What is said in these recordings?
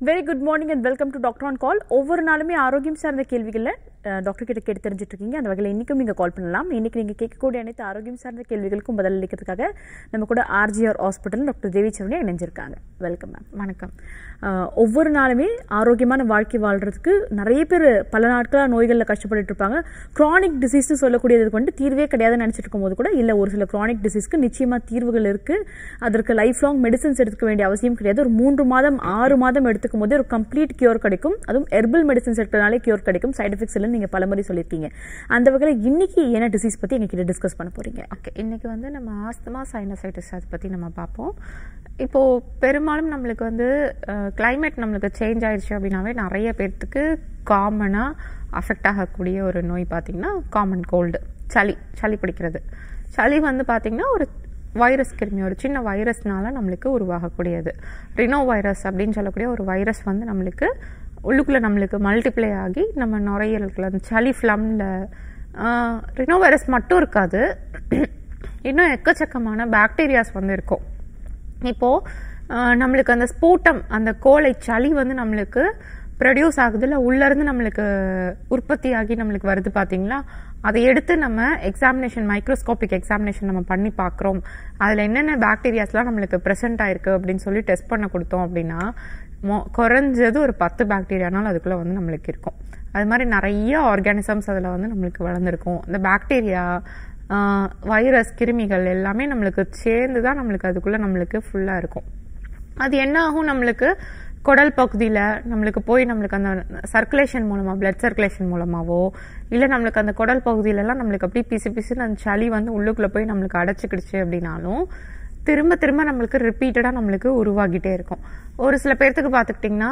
Very good morning and welcome to doctor on call ஒவ்வொரு நாளுமே ஆரோக்கியம் சார்ந்த கேள்விகளை டாக்டர் கிட்ட கேட்டு தெரிஞ்சுட்டு இருக்கீங்க அந்த வகையில் இன்னைக்கும் நீங்கள் கால் பண்ணலாம் இன்னைக்கு நீங்கள் கேட்கக்கூடிய அனைத்து ஆரோக்கியம் சார்ந்த கேள்விகளுக்கும் பதில் அளிக்கிறதுக்காக நம்ம கூட RGR hospital doctor Devi Saravani இணைஞ்சிருக்காங்க வெல்கம் மேம் வணக்கம் ஆஹ் ஒவ்வொரு நாளுமே ஆரோக்கியமான வாழ்க்கை வாழ்றதுக்கு நிறைய பேர் பல நாட்களாக நோய்களில் கஷ்டப்பட்டுட்டு இருப்பாங்க க்ரானிக் டிசீஸ்னு சொல்லக்கூடியதுக்கு வந்து தீர்வே கிடையாதுன்னு நினச்சிட்டு இருக்கும்போது கூட இல்லை ஒரு சில க்ரானிக் டிசீஸ்க்கு நிச்சயமாக தீர்வுகள் இருக்குது அதற்கு லைஃப் லாங் மெடிசன்ஸ் எடுத்துக்க வேண்டிய அவசியம் கிடையாது ஒரு மூன்று மாதம் ஆறு மாதம் எடுத்துக்கும் போது ஒரு கம்ப்ளீட் கியூர் கிடைக்கும் அதுவும் ஹெர்பல் மெடிசன்ஸ் எடுக்கிறதுனாலே கியூர் கிடைக்கும் சைட் எஃபெக்ட்ஸ் இல்லைன்னு நீங்கள் பலமுறை சொல்லியிருக்கீங்க அந்த வகையில் இன்னைக்கு என்ன டிசீஸ் பற்றி எங்ககிட்ட டிஸ்கஸ் பண்ண போறீங்க ஓகே இன்னைக்கு வந்து நம்ம ஆஸ்துமா சைனசைட்டிஸ் அதை பற்றி நம்ம பார்ப்போம் இப்போது பெரும்பாலும் நம்மளுக்கு வந்து கிளைமேட் நம்மளுக்கு சேஞ்ச் ஆயிடுச்சு அப்படின்னாவே நிறைய பேர்த்துக்கு காமனாக அஃபெக்ட் ஆகக்கூடிய ஒரு நோய் பார்த்திங்கன்னா காமன் கோல்டு சளி சளி பிடிக்கிறது சளி வந்து பார்த்திங்கன்னா ஒரு வைரஸ் கிருமி ஒரு சின்ன வைரஸ்னால நம்மளுக்கு உருவாகக்கூடியது ரினோ வைரஸ் அப்படின்னு சொல்லக்கூடிய ஒரு வைரஸ் வந்து நம்மளுக்கு உள்ளுக்குள்ளே நம்மளுக்கு மல்டிப்ளை ஆகி நம்ம நுரையீரலுக்குள்ள அந்த சளி ஃப்ளம்ல ரினோ வைரஸ் மட்டும் இருக்காது இன்னும் எக்கச்சக்கமான பாக்டீரியாஸ் வந்து இருக்கும் இப்போது ஆஹ், நம்மளுக்கு அந்த ஸ்பூட்டம் அந்த கோழை சளி வந்து நம்மளுக்கு ப்ரொடியூஸ் ஆகுது இல்லை உள்ளேருந்து நம்மளுக்கு உற்பத்தி ஆகி நம்மளுக்கு வருது பார்த்தீங்களா அதை எடுத்து நம்ம எக்ஸாமினேஷன் மைக்ரோஸ்கோபிக் எக்ஸாமினேஷன் நம்ம பண்ணி பார்க்குறோம் அதில் என்னென்ன பாக்டீரியாஸ்லாம் நம்மளுக்கு ப்ரெசென்ட் ஆயிருக்கு அப்படின்னு சொல்லி டெஸ்ட் பண்ண கொடுத்தோம் அப்படின்னா மொ குறைஞ்சது ஒரு பத்து பாக்டீரியானாலும் அதுக்குள்ளே வந்து நம்மளுக்கு இருக்கும் அது மாதிரி நிறைய ஆர்கானிசம்ஸ் அதில் வந்து நம்மளுக்கு வளர்ந்துருக்கும் இந்த பாக்டீரியா வைரஸ் கிருமிகள் எல்லாமே நம்மளுக்கு சேர்ந்து தான் நம்மளுக்கு அதுக்குள்ளே நம்மளுக்கு ஃபுல்லாக இருக்கும் அது என்ன ஆகும் நம்மளுக்கு குடல் பகுதியில் நம்மளுக்கு போய் நம்மளுக்கு அந்த சர்க்குலேஷன் மூலமாக பிளட் சர்க்குலேஷன் மூலமாவோ இல்லை நம்மளுக்கு அந்த குடல் பகுதியிலலாம் நம்மளுக்கு அப்படியே பிசு பிசுன்னு அந்த சளி வந்து உள்ளுக்குள்ளே போய் நம்மளுக்கு அடைச்சிக்கிடுச்சு அப்படின்னாலும் திரும்ப திரும்ப நம்மளுக்கு ரிப்பீட்டடாக நம்மளுக்கு உருவாகிட்டே இருக்கும் ஒரு சில பேர்த்துக்கு பார்த்துக்கிட்டிங்கன்னா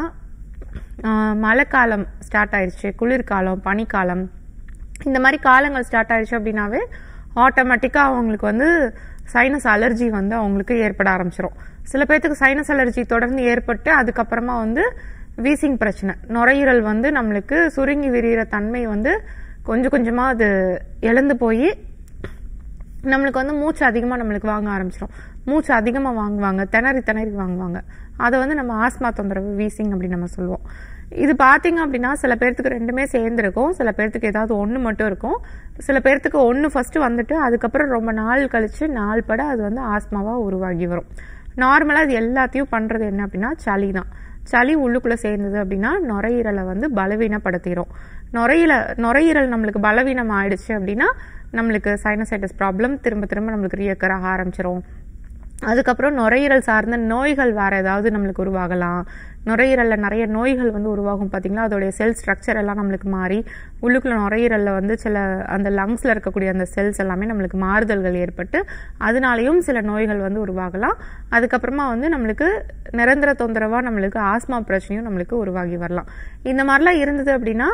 மழைக்காலம் ஸ்டார்ட் ஆயிடுச்சு குளிர்காலம் பனிக்காலம் இந்த மாதிரி காலங்கள் ஸ்டார்ட் ஆயிடுச்சு அப்படின்னாவே ஆட்டோமேட்டிக்காக அவங்களுக்கு வந்து சைனஸ் அலர்ஜி வந்து அவங்களுக்கு ஏற்பட ஆரம்பிச்சிரும் சில பேர்த்துக்கு சைனஸ் அலர்ஜி தொடர்ந்து ஏற்பட்டு அதுக்கப்புறமா வந்து வீசிங் பிரச்சனை நுரையீரல் வந்து நம்மளுக்கு சுருங்கி விரிகிற தன்மை வந்து கொஞ்சம் கொஞ்சமாக அது இழந்து போய் நம்மளுக்கு வந்து மூச்சு அதிகமாக நம்மளுக்கு வாங்க ஆரம்பிச்சிடும் மூச்சு அதிகமாக வாங்குவாங்க திணறி திணறி வாங்குவாங்க அதை வந்து நம்ம ஆஸ்மா தொந்தரவு வீசிங் அப்படின்னு நம்ம சொல்லுவோம் இது பார்த்தீங்க அப்படின்னா சில பேர்த்துக்கு ரெண்டுமே சேர்ந்துருக்கும் சில பேர்த்துக்கு ஏதாவது ஒன்று மட்டும் இருக்கும் சில பேர்த்துக்கு ஒன்று ஃபஸ்ட்டு வந்துட்டு அதுக்கப்புறம் ரொம்ப நாள் கழித்து நாள் பட அது வந்து ஆஸ்மாவாக உருவாகி வரும் நார்மலாக இது எல்லாத்தையும் பண்ணுறது என்ன அப்படின்னா சளி தான் சளி உள்ளுக்குள்ளே சேர்ந்தது அப்படின்னா நுரையீரலை வந்து பலவீனப்படுத்திடும் நுரையீர நுரையீரல் நம்மளுக்கு பலவீனம் ஆயிடுச்சு அப்படின்னா நம்மளுக்கு சைனசைட்டிஸ் ப்ராப்ளம் திரும்ப திரும்ப நம்மளுக்கு ரியக்கர் ஆக ஆரம்பிச்சிரும் அதுக்கப்புறம் நுரையீரல் சார்ந்த நோய்கள் வேற ஏதாவது நம்மளுக்கு உருவாகலாம் நுரையீரலில் நிறைய நோய்கள் வந்து உருவாகும் பார்த்தீங்களா அதோடைய செல் ஸ்ட்ரக்சர் எல்லாம் நம்மளுக்கு மாறி உள்ளுக்குள்ள நுரையீரலில் வந்து சில அந்த லங்ஸில் இருக்கக்கூடிய அந்த செல்ஸ் எல்லாமே நம்மளுக்கு மாறுதல்கள் ஏற்பட்டு அதனாலையும் சில நோய்கள் வந்து உருவாகலாம் அதுக்கப்புறமா வந்து நம்மளுக்கு நிரந்தர தொந்தரவாக நம்மளுக்கு ஆஸ்மா பிரச்சனையும் நம்மளுக்கு உருவாகி வரலாம் இந்த மாதிரிலாம் இருந்தது அப்படின்னா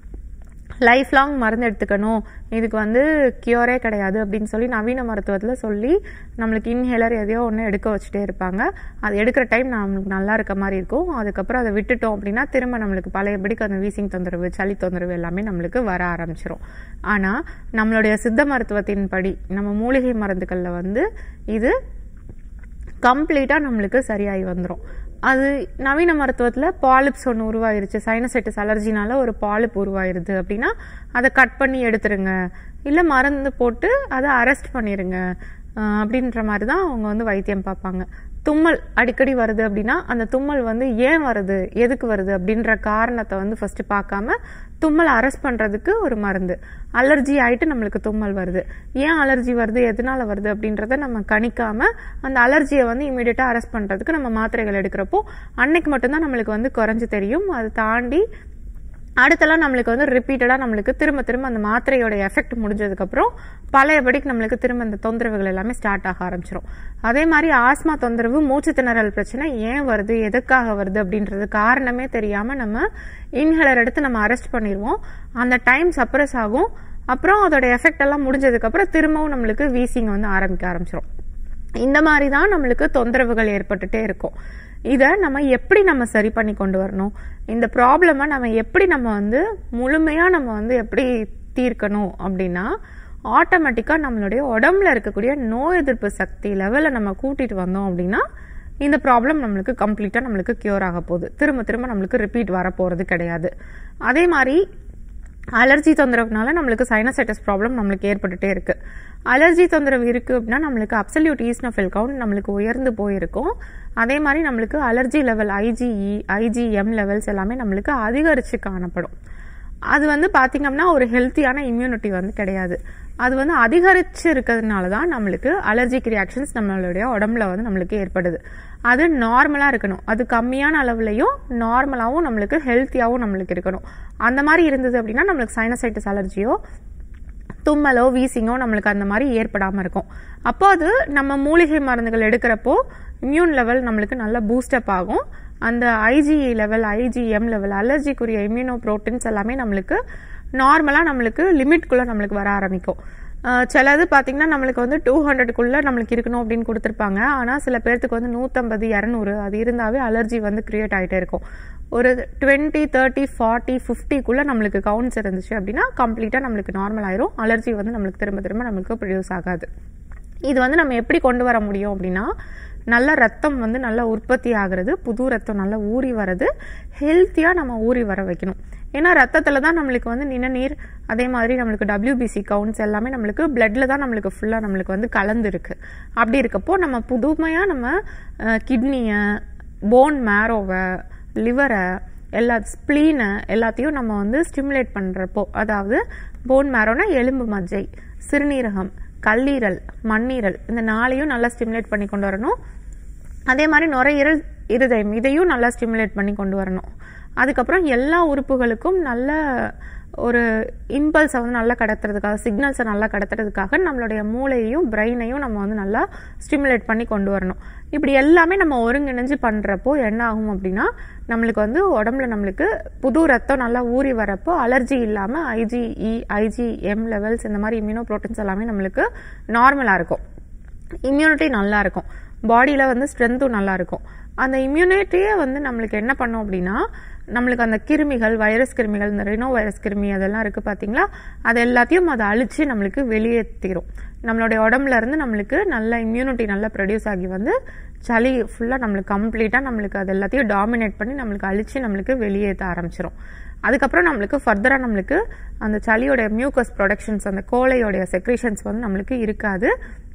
லைஃப் லாங் மருந்து எடுத்துக்கணும் இதுக்கு வந்து கியூரே கிடையாது அப்படின்னு சொல்லி நவீன மருத்துவத்தில் சொல்லி நம்மளுக்கு இன்ஹேலர் எதையோ ஒன்று எடுக்க வச்சுட்டே இருப்பாங்க அது எடுக்கிற டைம் நம்மளுக்கு நல்லா இருக்க மாதிரி இருக்கும் அதுக்கப்புறம் அதை விட்டுட்டோம் அப்படின்னா திரும்ப நம்மளுக்கு பழையபடிக்கு அந்த வீசிங் தொந்தரவு சளி தொந்தரவு எல்லாமே நம்மளுக்கு வர ஆரம்பிச்சிரும் ஆனால் நம்மளுடைய சித்த மருத்துவத்தின் படி நம்ம மூலிகை மருந்துகளில் வந்து இது கம்ப்ளீட்டாக நம்மளுக்கு சரியாகி வந்துடும் அது நவீன மருத்துவத்தில் பாலிப்ஸ் ஒன்று உருவாயிருச்சு சைனசைட்டிஸ் அலர்ஜினால ஒரு பாலிப் உருவாயிருது அப்படின்னா அதை கட் பண்ணி எடுத்துருங்க இல்லை மருந்து போட்டு அதை அரெஸ்ட் பண்ணிடுங்க அஹ் அப்படின்ற மாதிரி தான் அவங்க வந்து வைத்தியம் பார்ப்பாங்க தும்மல் அடிக்கடி வருது அப்படின்னா அந்த தும்மல் வந்து ஏன் வருது எதுக்கு வருது அப்படின்ற காரணத்தை வந்து ஃபர்ஸ்ட் பார்க்காம தும்மல் அரெஸ்ட் பண்றதுக்கு ஒரு மருந்து அலர்ஜி ஆயிட்டு நம்மளுக்கு தும்மல் வருது ஏன் அலர்ஜி வருது எதனால வருது அப்படின்றத நம்ம கணிக்காம அந்த அலர்ஜியை வந்து இமீடியட்டா அரெஸ்ட் பண்றதுக்கு நம்ம மாத்திரைகள் எடுக்கிறப்போ அன்னைக்கு மட்டும்தான் நம்மளுக்கு வந்து குறைஞ்சு தெரியும் அதை தாண்டி அடுத்தெல்லாம் நம்மளுக்கு வந்து ரிப்பீட்டடாக நம்மளுக்கு திரும்ப திரும்ப அந்த மாத்திரையோட எஃபெக்ட் முடிஞ்சதுக்கப்புறம் பழையபடிக்கு நம்மளுக்கு திரும்ப இந்த தொந்தரவுகள் எல்லாமே ஸ்டார்ட் ஆக ஆரம்பிச்சிரும் அதே மாதிரி ஆஸ்மா தொந்தரவு மூச்சு திணறல் பிரச்சனை ஏன் வருது எதுக்காக வருது அப்படின்றது காரணமே தெரியாமல் நம்ம இன்ஹேலர் எடுத்து நம்ம அரெஸ்ட் பண்ணிடுவோம் அந்த டைம் சப்ரஸ் ஆகும் அப்புறம் அதோட எஃபெக்ட் எல்லாம் முடிஞ்சதுக்கப்புறம் திரும்பவும் நம்மளுக்கு வீசிங் வந்து ஆரம்பிக்க ஆரம்பிச்சிரும் இந்த மாதிரி தான் நம்மளுக்கு தொந்தரவுகள் ஏற்பட்டுட்டே இருக்கும் இதை நம்ம எப்படி நம்ம சரி பண்ணி கொண்டு வரணும் இந்த ப்ராப்ளமை நம்ம எப்படி நம்ம வந்து முழுமையாக நம்ம வந்து எப்படி தீர்க்கணும் அப்படின்னா ஆட்டோமேட்டிக்காக நம்மளுடைய உடம்புல இருக்கக்கூடிய நோய் எதிர்ப்பு சக்தி லெவலை நம்ம கூட்டிட்டு வந்தோம் அப்படின்னா இந்த ப்ராப்ளம் நம்மளுக்கு கம்ப்ளீட்டாக நம்மளுக்கு க்யூர் ஆக போகுது திரும்ப திரும்ப நம்மளுக்கு ரிப்பீட் வர போகிறது கிடையாது அதே மாதிரி அலர்ஜி தொந்தரவுனால நம்மளுக்கு சைனசைட்டிஸ் ப்ராப்ளம் நம்மளுக்கு ஏற்பட்டுட்டே இருக்கு அலர்ஜி தொந்தரவு இருக்கு அப்படின்னா நம்மளுக்கு அப்சல்யூட் ஈஸ்னோஃபில் கவுண்ட் நம்மளுக்கு உயர்ந்து போயிருக்கும் அதே மாதிரி நம்மளுக்கு allergy level IgE IgM levels எல்லாமே நம்மளுக்கு அதிகரிச்சு காணப்படும் அது வந்து பாத்தீங்கன்னா ஒரு ஹெல்த்தியான இம்யூனிட்டி வந்து கிடையாது அது வந்து அதிகரிச்சு இருக்கிறதுனால தான் நம்மளுக்கு அலர்ஜிக் ரியாக்ஷன்ஸ் நம்மளுடைய உடம்புல வந்து நம்மளுக்கு ஏற்படுது அது நார்மலாக இருக்கணும் அது கம்மியான அளவுலையும் நார்மலாகவும் நம்மளுக்கு ஹெல்த்தியாகவும் நம்மளுக்கு இருக்கணும் அந்த மாதிரி இருந்தது அப்படின்னா நம்மளுக்கு சைனசைட்டிஸ் அலர்ஜியோ தும்மலோ வீசிங்கோ நம்மளுக்கு அந்த மாதிரி ஏற்படாமல் இருக்கும் அப்போ அது நம்ம மூலிகை மருந்துகள் எடுக்கிறப்போ இம்யூன் லெவல் நம்மளுக்கு நல்லா பூஸ்டப் ஆகும் அந்த ஐஜிஇ லெவல் ஐஜிஎம் லெவல் அலர்ஜிக்குரிய இம்யூனோ ப்ரோட்டீன்ஸ் எல்லாமே நம்மளுக்கு நார்மலாக நம்மளுக்கு லிமிட்குள்ளே நம்மளுக்கு வர ஆரம்பிக்கும் அஹ் சிலது பார்த்தீங்கன்னா நம்மளுக்கு வந்து டூ ஹண்ட்ரடுக்குள்ளே நம்மளுக்கு இருக்கணும் அப்படின்னு கொடுத்துருப்பாங்க ஆனால் சில பேர்த்துக்கு வந்து நூற்றம்பது இரநூறு அது இருந்தாவே அலர்ஜி வந்து கிரியேட் ஆகிட்டே இருக்கும் ஒரு டுவெண்ட்டி தேர்ட்டி ஃபார்ட்டி ஃபிஃப்டிக்குள்ளே நம்மளுக்கு கவுண்ட்ஸ் இருந்துச்சு அப்படின்னா கம்ப்ளீட்டாக நம்மளுக்கு நார்மல் ஆயிரும் அலர்ஜி வந்து நம்மளுக்கு திரும்ப திரும்ப நம்மளுக்கு ப்ரொடியூஸ் ஆகாது இது வந்து நம்ம எப்படி கொண்டு வர முடியும் அப்படின்னா நல்ல ரத்தம் வந்து நல்லா உற்பத்தி ஆகுறது புது ரத்தம் நல்லா ஊறி வர்றது ஹெல்த்தியாக நம்ம ஊறி வர வைக்கணும் ஏன்னா ரத்தத்தில் தான் நம்மளுக்கு வந்து நிணநீர் அதே மாதிரி நம்மளுக்கு டபிள்யூபிசி கவுண்ட்ஸ் எல்லாமே நம்மளுக்கு பிளட்ல தான் நம்மளுக்கு ஃபுல்லாக நம்மளுக்கு வந்து கலந்து இருக்கு அப்படி இருக்கப்போ நம்ம புதுமையாக நம்ம கிட்னியை போன் மேரோவை லிவரை எல்லா ஸ்ப்ளீனை எல்லாத்தையும் நம்ம வந்து ஸ்டிமுலேட் பண்ணுறப்போ அதாவது போன் மேரோனா எலும்பு மஜ்ஜை சிறுநீரகம் கல்லீரல் மண்ணீரல் இந்த நாளையும் நல்லா ஸ்டிமுலேட் பண்ணி கொண்டு வரணும் அதே மாதிரி நுரையீரல் இருதயம் இதையும் நல்லா ஸ்டிமுலேட் பண்ணி கொண்டு வரணும் அதுக்கப்புறம் எல்லா உறுப்புகளுக்கும் நல்ல ஒரு இம்பல்ஸை வந்து நல்லா கடத்துறதுக்காக சிக்னல்ஸை நல்லா கடத்துறதுக்காக நம்மளுடைய மூளையையும் பிரெயினையும் நம்ம வந்து நல்லா ஸ்டிமுலேட் பண்ணி கொண்டு வரணும் இப்படி எல்லாமே நம்ம ஒருங்கிணைஞ்சு பண்ணுறப்போ என்ன ஆகும் அப்படின்னா நம்மளுக்கு வந்து உடம்புல நம்மளுக்கு புது ரத்தம் நல்லா ஊறி வரப்போ அலர்ஜி இல்லாமல் ஐஜிஇ ஐஜிஎம் லெவல்ஸ் இந்த மாதிரி இம்யூனோ ப்ரோட்டீன்ஸ் எல்லாமே நம்மளுக்கு நார்மலாக இருக்கும் இம்யூனிட்டி நல்லா இருக்கும் பாடியில் வந்து ஸ்ட்ரென்த்தும் நல்லா இருக்கும் அந்த இம்யூனிட்டியே வந்து நம்மளுக்கு என்ன பண்ணும் அப்படின்னா நம்மளுக்கு அந்த கிருமிகள் வைரஸ் கிருமிகள் இந்த ரினோ வைரஸ் கிருமி அதெல்லாம் இருக்கு பாத்தீங்களா அது எல்லாத்தையும் அதை அழிச்சு நம்மளுக்கு வெளியேற்றிடும் நம்மளுடைய உடம்புல இருந்து நம்மளுக்கு நல்ல இம்யூனிட்டி நல்லா ப்ரொடியூஸ் ஆகி வந்து சளி ஃபுல்லாக நம்மளுக்கு கம்ப்ளீட்டாக நம்மளுக்கு அது எல்லாத்தையும் டாமினேட் பண்ணி நம்மளுக்கு அழிச்சு நம்மளுக்கு வெளியேற்ற ஆரம்பிச்சிரும் அதுக்கப்புறம் நம்மளுக்கு ஃபர்தராக நம்மளுக்கு அந்த சளியோட மியூக்கஸ் ப்ரொடக்ஷன்ஸ் அந்த கோழையோடைய செக்ரேஷன்ஸ் வந்து நம்மளுக்கு இருக்காது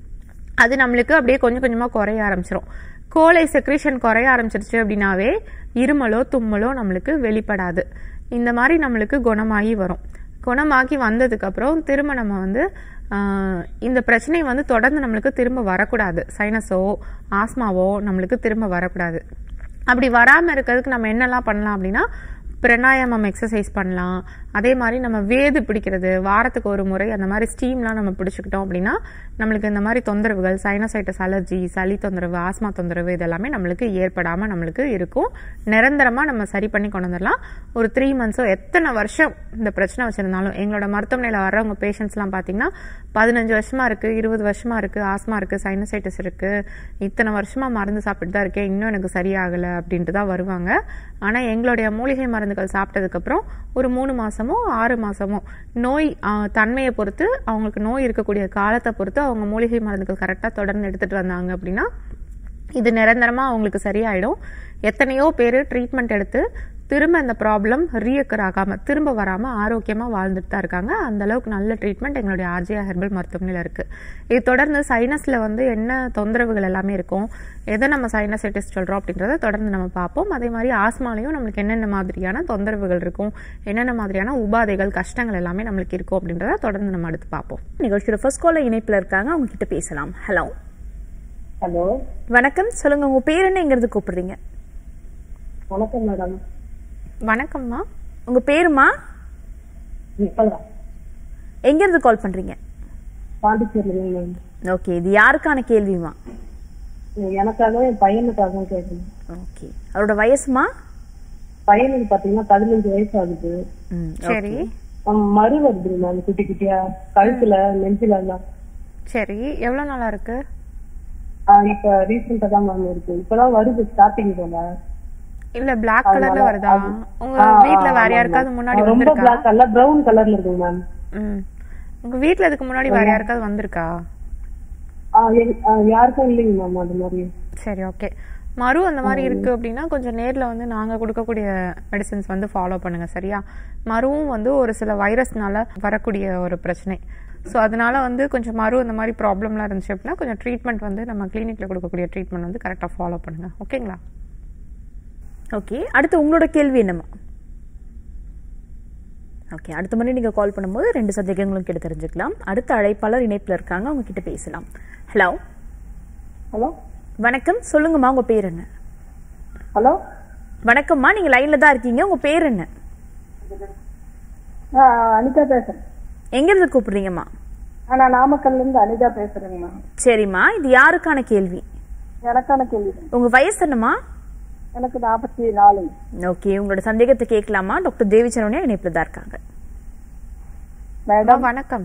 அது நம்மளுக்கு அப்படியே கொஞ்சம் கொஞ்சமாக குறைய ஆரம்பிச்சிரும் கோலை செக்ரேஷன் குறைய ஆரம்பிச்சிருச்சு அப்படின்னாவே இருமலோ தும்மலோ நம்மளுக்கு வெளிப்படாது இந்த மாதிரி நம்மளுக்கு குணமாகி வரும் குணமாகி வந்ததுக்கப்புறம் திரும்ப நம்ம வந்து ஆஹ், இந்த பிரச்சனை வந்து தொடர்ந்து நம்மளுக்கு திரும்ப வரக்கூடாது சைனஸோ ஆஸ்மாவோ நம்மளுக்கு திரும்ப வரக்கூடாது அப்படி வராமல் இருக்கிறதுக்கு நம்ம என்னெல்லாம் பண்ணலாம் அப்படின்னா பிராணாயாமம் எக்ஸசைஸ் பண்ணலாம் அதே மாதிரி நம்ம வேது பிடிக்கிறது வாரத்துக்கு ஒரு முறை அந்த மாதிரி ஸ்டீம்லாம் நம்ம பிடிச்சிக்கிட்டோம் அப்படின்னா நம்மளுக்கு இந்த மாதிரி தொந்தரவுகள் சைனசைட்டஸ் அலர்ஜி சளி தொந்தரவு ஆஸ்மா தொந்தரவு இதெல்லாமே நம்மளுக்கு ஏற்படாமல் நம்மளுக்கு இருக்கும் நிரந்தரமாக நம்ம சரி பண்ணி கொண்டு வந்துடலாம் ஒரு த்ரீ மந்த்ஸோ எத்தனை வருஷம் இந்த பிரச்சனை வச்சிருந்தாலும் எங்களோட மருத்துவமனையில் வர்றவங்க பேஷண்ட்ஸ்லாம் பார்த்தீங்கன்னா பதினஞ்சு வருஷமா இருக்கு இருபது வருஷமா இருக்கு ஆஸ்மா இருக்கு சைனசைட்டிஸ் இருக்கு இத்தனை வருஷமா மருந்து சாப்பிட்டு தான் இருக்கேன் இன்னும் எனக்கு சரியாகலை அப்படின்ட்டு தான் வருவாங்க ஆனால் எங்களுடைய மூலிகை மருந்துகள் சாப்பிட்டதுக்கப்புறம் ஒரு மூணு மாசமோ ஆறு மாசமோ நோய் ஆ, தன்மையை பொறுத்து அவங்களுக்கு நோய் இருக்கக்கூடிய காலத்தை பொறுத்து அவங்க மூலிகை மருந்துகள் கரெக்டாக தொடர்ந்து எடுத்துட்டு வந்தாங்க அப்படின்னா இது நிரந்தரமா அவங்களுக்கு சரியாயிடும் எத்தனையோ பேர் ட்ரீட்மெண்ட் எடுத்து திரும்ப இந்த ப்ராப்ளம் ரீயக்கர் ஆகாம திரும்ப வராம ஆரோக்கியமா வாழ்ந்துட்டு தான் இருக்காங்க அந்த அளவுக்கு நல்ல ட்ரீட்மெண்ட் எங்களுடைய ஆர்ஜியா ஹெர்பல் மருத்துவமனையில் இருக்கு இது தொடர்ந்து சைனஸ்ல வந்து என்ன தொந்தரவுகள் எல்லாமே இருக்கும் எதை நம்ம சைனசைட்டிஸ் சொல்றோம் அப்படின்றத தொடர்ந்து நம்ம பார்ப்போம் அதே மாதிரி ஆஸ்மாலையும் நம்மளுக்கு என்னென்ன மாதிரியான தொந்தரவுகள் இருக்கும் என்னென்ன மாதிரியான உபாதைகள் கஷ்டங்கள் எல்லாமே நம்மளுக்கு இருக்கும் அப்படின்றத தொடர்ந்து நம்ம அடுத்து பார்ப்போம் நிகழ்ச்சியோட ஃபர்ஸ்ட் காலர் இணைப்புல இருக்காங்க அவங்க கிட்ட பேசலாம் ஹலோ ஹலோ வணக்கம் சொல்லுங்க உங்க பேர் என்ன எங்க இருந்து கூப்பிடுறீங்க வணக்கம் மேடம் வணக்கம்மா உங்க பேருமா இப்பதான் எங்க இருந்து கால் பண்றீங்க பாண்டிச்சேரியில மேம் ஓகே இது யாருக்கான கேள்விமா எனக்காக என் பையனுக்காக கேட்கணும் ஓகே அவரோட வயசுமா பையனுக்கு பாத்தீங்கன்னா பதினஞ்சு வயசு ஆகுது ம், சரி அவன் மறு வருது மேம் குட்டி குட்டியா கழுத்துல நெஞ்சில எல்லாம் சரி எவ்வளவு நாளா இருக்கு ஆஹ் இப்ப ரீசெண்டா தான் மேம் இருக்கு இப்பதான் வருது ஸ்டார்டிங் போல இல்ல பிளாக் கலர்ல வருதா உங்க வீட்ல வேற யாருக்காவது முன்னாடி ரொம்ப வந்திருக்கா பிளாக் கலர் பிரவுன் கலர்ல இருக்கு மேம் ம். உங்க வீட்ல இதுக்கு முன்னாடி வேற யாருக்காவது வந்திருக்கா யாருக்கும் இல்லைங்க மேம் அது மாதிரி சரி ஓகே மறு அந்த மாதிரி இருக்கு அப்படின்னா கொஞ்சம் நேர்ல வந்து நாங்க கொடுக்கக்கூடிய மெடிசின்ஸ் வந்து ஃபாலோ பண்ணுங்க சரியா மருவும் வந்து ஒரு சில வைரஸ்னால வரக்கூடிய ஒரு பிரச்சனை ஸோ அதனால வந்து கொஞ்சம் மறு அந்த மாதிரி ப்ராப்ளம்லாம் இருந்துச்சு அப்படின்னா கொஞ்சம் ட்ரீட்மெண்ட் வந்து நம்ம கிளினிக்ல கொடுக்கக்கூடிய ட்ரீட்மெண்ட் வந்து கரெக்டாக ஃபாலோ பண்ணுங்க ஓகேங்களா ஓகே அடுத்து உங்களோட கேள்வி என்னம்மா ஓகே அடுத்த முறை நீங்கள் கால் பண்ணும்போது ரெண்டு சந்தேகங்களும் கேட்டு தெரிஞ்சுக்கலாம் அடுத்த அழைப்பாளர் இணைப்பில் இருக்காங்க அவங்க கிட்ட பேசலாம் ஹலோ ஹலோ வணக்கம் சொல்லுங்கம்மா உங்க பேர் என்ன ஹலோ வணக்கம்மா நீங்க லைன்ல தான் இருக்கீங்க உங்க பேர் என்ன அனிதா பேசுறேன் எங்க இருந்து கூப்பிடுறீங்கம்மா ஆ, நான் நாமக்கல்ல இருந்து அனிதா பேசுறேங்கம்மா சரிம்மா இது யாருக்கான கேள்வி எனக்கான கேள்வி உங்க வயசு என்னம்மா எனக்கு நாற்பத்தி நாலு ஓகே உங்களோட சந்தேகத்தை கேட்கலாமா டாக்டர் தேவிச்சரவணியா இணைப்பில் தான் இருக்காங்க மேடம் வணக்கம்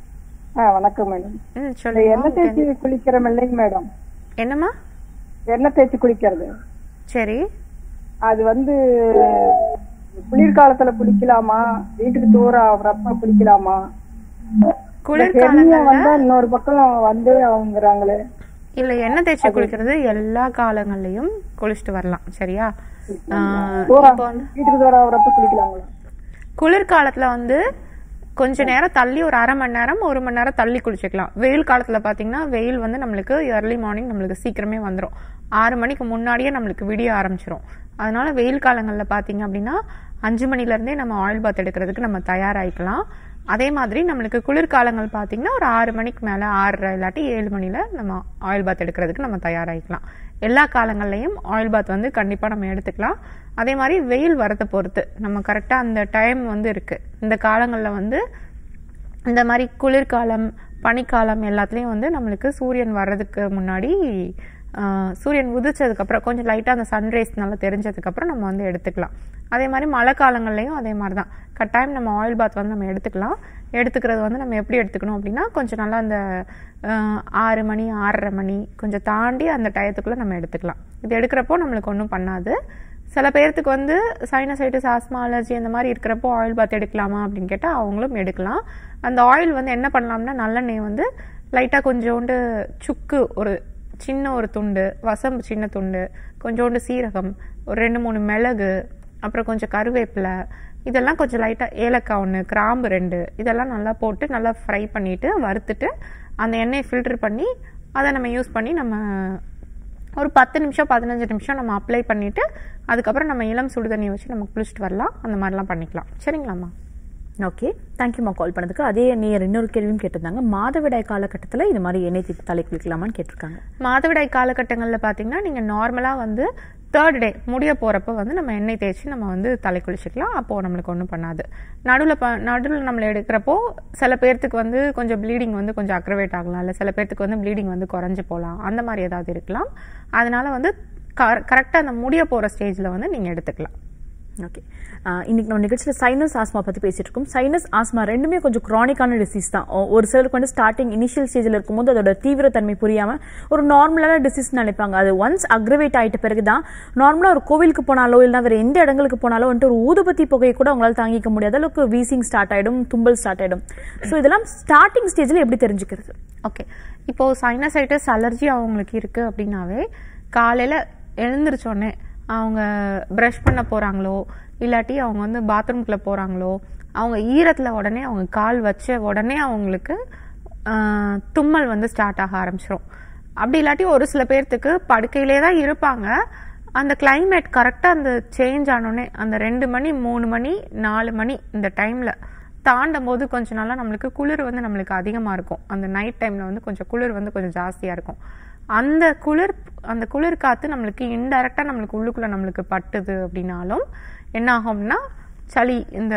ஆ வணக்கம் மேடம் ம் இந்த சொல்லுங்க எண்ணெய் தேய்ச்சி குளிக்கிறோம் இல்லைங்க மேடம் என்னம்மா எண்ணெய் தேய்ச்சி குளிக்கிறது சரி அது வந்து குளிர்காலத்துல குளிக்கலாமா வீட்டுக்கு தூரம் ஆகுறப்ப குளிக்கலாமா குளிர்காலங்கள்ல வந்தா இன்னொரு பக்கம் வந்து அவங்கிறாங்களே இல்ல எண்ணெய் தேய்ச்சி குளிக்கிறது எல்லா காலங்கள்லயும் குளிச்சுட்டு வரலாம் சரியா ஆஹ் தூரம் இப்போ வந்து வீட்டுக்கு தூரம் ஆகுறப்ப குளிக்கலாங்களா குளிர்காலத்துல வந்து கொஞ்ச நேரம் தள்ளி ஒரு அரை மணி நேரம் ஒரு மணி நேரம் தள்ளி குளிச்சுக்கலாம் வெயில் காலத்துல பாத்தீங்கன்னா வெயில் வந்து நம்மளுக்கு early மார்னிங் நம்மளுக்கு சீக்கிரமே வந்துடும் ஆறு மணிக்கு முன்னாடியே நம்மளுக்கு விடிய ஆரம்பிச்சிரும் அதனால வெயில் காலங்கள்ல பாத்தீங்க அப்படின்னா அஞ்சு மணில இருந்தே நம்ம ஆயில் பாத் எடுக்கிறதுக்கு நம்ம தயாராகிக்கலாம் அதே மாதிரி நம்மளுக்கு குளிர்காலங்கள் பாத்தீங்கன்னா ஒரு ஆறு மணிக்கு மேல ஆறரை இல்லாட்டி ஏழு மணில நம்ம ஆயில் பாத் எடுக்கிறதுக்கு நம்ம தயாராகிக்கலாம் எல்லா காலங்கள்லயும் ஆயில் பாத் வந்து கண்டிப்பா நம்ம எடுத்துக்கலாம் அதே மாதிரி வெயில் வரதை பொறுத்து நம்ம கரெக்டா அந்த டைம் வந்து இருக்கு இந்த காலங்கள்ல வந்து இந்த மாதிரி குளிர்காலம் பனிக்காலம் எல்லாத்துலேயும் வந்து நம்மளுக்கு சூரியன் வர்றதுக்கு முன்னாடி ஆஹ், சூரியன் உதிச்சதுக்கப்புறம் கொஞ்சம் லைட்டாக அந்த சன்ரைஸ் நல்லா தெரிஞ்சதுக்கப்புறம் நம்ம வந்து எடுத்துக்கலாம் அதே மாதிரி மழை காலங்கள்லையும் அதே மாதிரி தான் கட்டாயம் நம்ம ஆயில் பாத் வந்து நம்ம எடுத்துக்கலாம் எடுத்துக்கிறது வந்து நம்ம எப்படி எடுத்துக்கணும் அப்படின்னா கொஞ்சம் நல்லா அந்த ஆஹ், ஆறு மணி ஆறரை மணி கொஞ்சம் தாண்டி அந்த டயத்துக்குள்ளே நம்ம எடுத்துக்கலாம் இது எடுக்கிறப்போ நம்மளுக்கு ஒன்றும் பண்ணாது சில பேர்த்துக்கு வந்து சைனசைட்டிஸ் ஆஸ்மா அலர்ஜி அந்த மாதிரி இருக்கிறப்போ ஆயில் பாத் எடுக்கலாமா அப்படின்னு கேட்டால் அவங்களும் எடுக்கலாம் அந்த ஆயில் வந்து என்ன பண்ணலாம்னா நல்லெண்ணெய் வந்து லைட்டாக கொஞ்சோண்டு சுக்கு ஒரு சின்ன ஒரு துண்டு வசம்பு சின்ன துண்டு கொஞ்சோண்டு சீரகம் ஒரு ரெண்டு மூணு மிளகு அப்புறம் கொஞ்சம் கருவேப்பிலை இதெல்லாம் கொஞ்சம் லைட்டாக ஏலக்காய் ஒன்று கிராம்பு ரெண்டு இதெல்லாம் நல்லா போட்டு நல்லா ஃப்ரை பண்ணிட்டு வறுத்துட்டு அந்த எண்ணெயை ஃபில்டர் பண்ணி அதை நம்ம யூஸ் பண்ணி நம்ம ஒரு பத்து நிமிஷம் பதினஞ்சு நிமிஷம் நம்ம அப்ளை பண்ணிட்டு அதுக்கப்புறம் நம்ம இளம் சுடு தண்ணியை வச்சு நம்ம குளிச்சுட்டு வரலாம் அந்த மாதிரிலாம் பண்ணிக்கலாம் சரிங்களாம்மா ஓகே தேங்க்யூம்மா கால் பண்ணதுக்கு அதே நேர் இன்னொரு கேள்வியும் கேட்டிருந்தாங்க மாதவிடாய் காலகட்டத்தில் இது மாதிரி எண்ணெய் தேய்த்து தலை குளிக்கலாமான்னு கேட்டிருக்காங்க மாதவிடாய் காலகட்டங்களில் பார்த்தீங்கன்னா நீங்கள் நார்மலாக வந்து தேர்ட் டே முடிய போகிறப்ப வந்து நம்ம எண்ணெய் தேய்ச்சி நம்ம வந்து தலை குளிச்சுக்கலாம் அப்போது நம்மளுக்கு ஒன்றும் பண்ணாது நடுவில் ப நடுவில் நம்மளை எடுக்கிறப்போ சில பேர்த்துக்கு வந்து கொஞ்சம் ப்ளீடிங் வந்து கொஞ்சம் அக்ரவேட் ஆகலாம் இல்லை சில பேர்த்துக்கு வந்து ப்ளீடிங் வந்து குறைஞ்சு போகலாம் அந்த மாதிரி ஏதாவது இருக்கலாம் அதனால வந்து கரெக்டாக அந்த முடிய போகிற ஸ்டேஜில் வந்து நீங்கள் எடுத்துக்கலாம் ஓகே இன்னைக்கு நம்ம நிகழ்ச்சியில் சைனஸ் ஆஸ்மா பற்றி பேசிட்டு இருக்கோம் சைனஸ் ஆஸ்மா ரெண்டுமே கொஞ்சம் க்ரானிக்கான டிசீஸ் தான் ஒ- ஒரு சிலருக்கு வந்து ஸ்டார்டிங் இனிஷியல் ஸ்டேஜில் இருக்கும்போது அதோட தீவிரத்தன்மை புரியாமல் ஒரு நார்மலான டிசீஸ் நினைப்பாங்க அது ஒன்ஸ் அக்ரவேட் ஆயிட்ட பிறகு தான் நார்மலாக ஒரு கோவிலுக்கு போனாலோ இல்லை வேற எந்த இடங்களுக்கு போனாலோ வந்துட்டு ஒரு ஊதுபத்தி புகையை கூட அவங்களால தாங்கிக்க முடியாத அளவுக்கு வீசிங் ஸ்டார்ட் ஆயிடும் தும்பல் ஸ்டார்ட் ஆயிடும் ஸோ இதெல்லாம் ஸ்டார்டிங் ஸ்டேஜில் எப்படி தெரிஞ்சுக்கிறது ஓகே இப்போ சைனசைட்டிஸ் அலர்ஜி அவங்களுக்கு இருக்கு அப்படின்னாவே காலையில எழுந்திரிச்சோடனே அவங்க ப்ரஷ் பண்ண போறாங்களோ இல்லாட்டி அவங்க வந்து பாத்ரூம்குள்ள போறாங்களோ அவங்க ஈரத்துல உடனே அவங்க கால் வச்ச உடனே அவங்களுக்கு ஆஹ், தும்மல் வந்து ஸ்டார்ட் ஆக ஆரம்பிச்சிரும் அப்படி இல்லாட்டி ஒரு சில பேர்த்துக்கு படுக்கையிலே தான் இருப்பாங்க அந்த climate கரெக்டாக அந்த சேஞ்ச் ஆனோடனே அந்த ரெண்டு மணி மூணு மணி நாலு மணி இந்த டைமில் தாண்டும் போது கொஞ்சம் நாளா நம்மளுக்கு குளிர் வந்து நம்மளுக்கு அதிகமாக இருக்கும் அந்த நைட் டைமில் வந்து கொஞ்சம் குளிர் வந்து கொஞ்சம் ஜாஸ்தியாக இருக்கும் அந்த குளிர் அந்த குளிர் காற்று நம்மளுக்கு இன்டைரக்டாக நம்மளுக்கு உள்ளுக்குள்ளே நம்மளுக்கு பட்டுது அப்படின்னாலும் என்ன ஆகும்னா சளி இந்த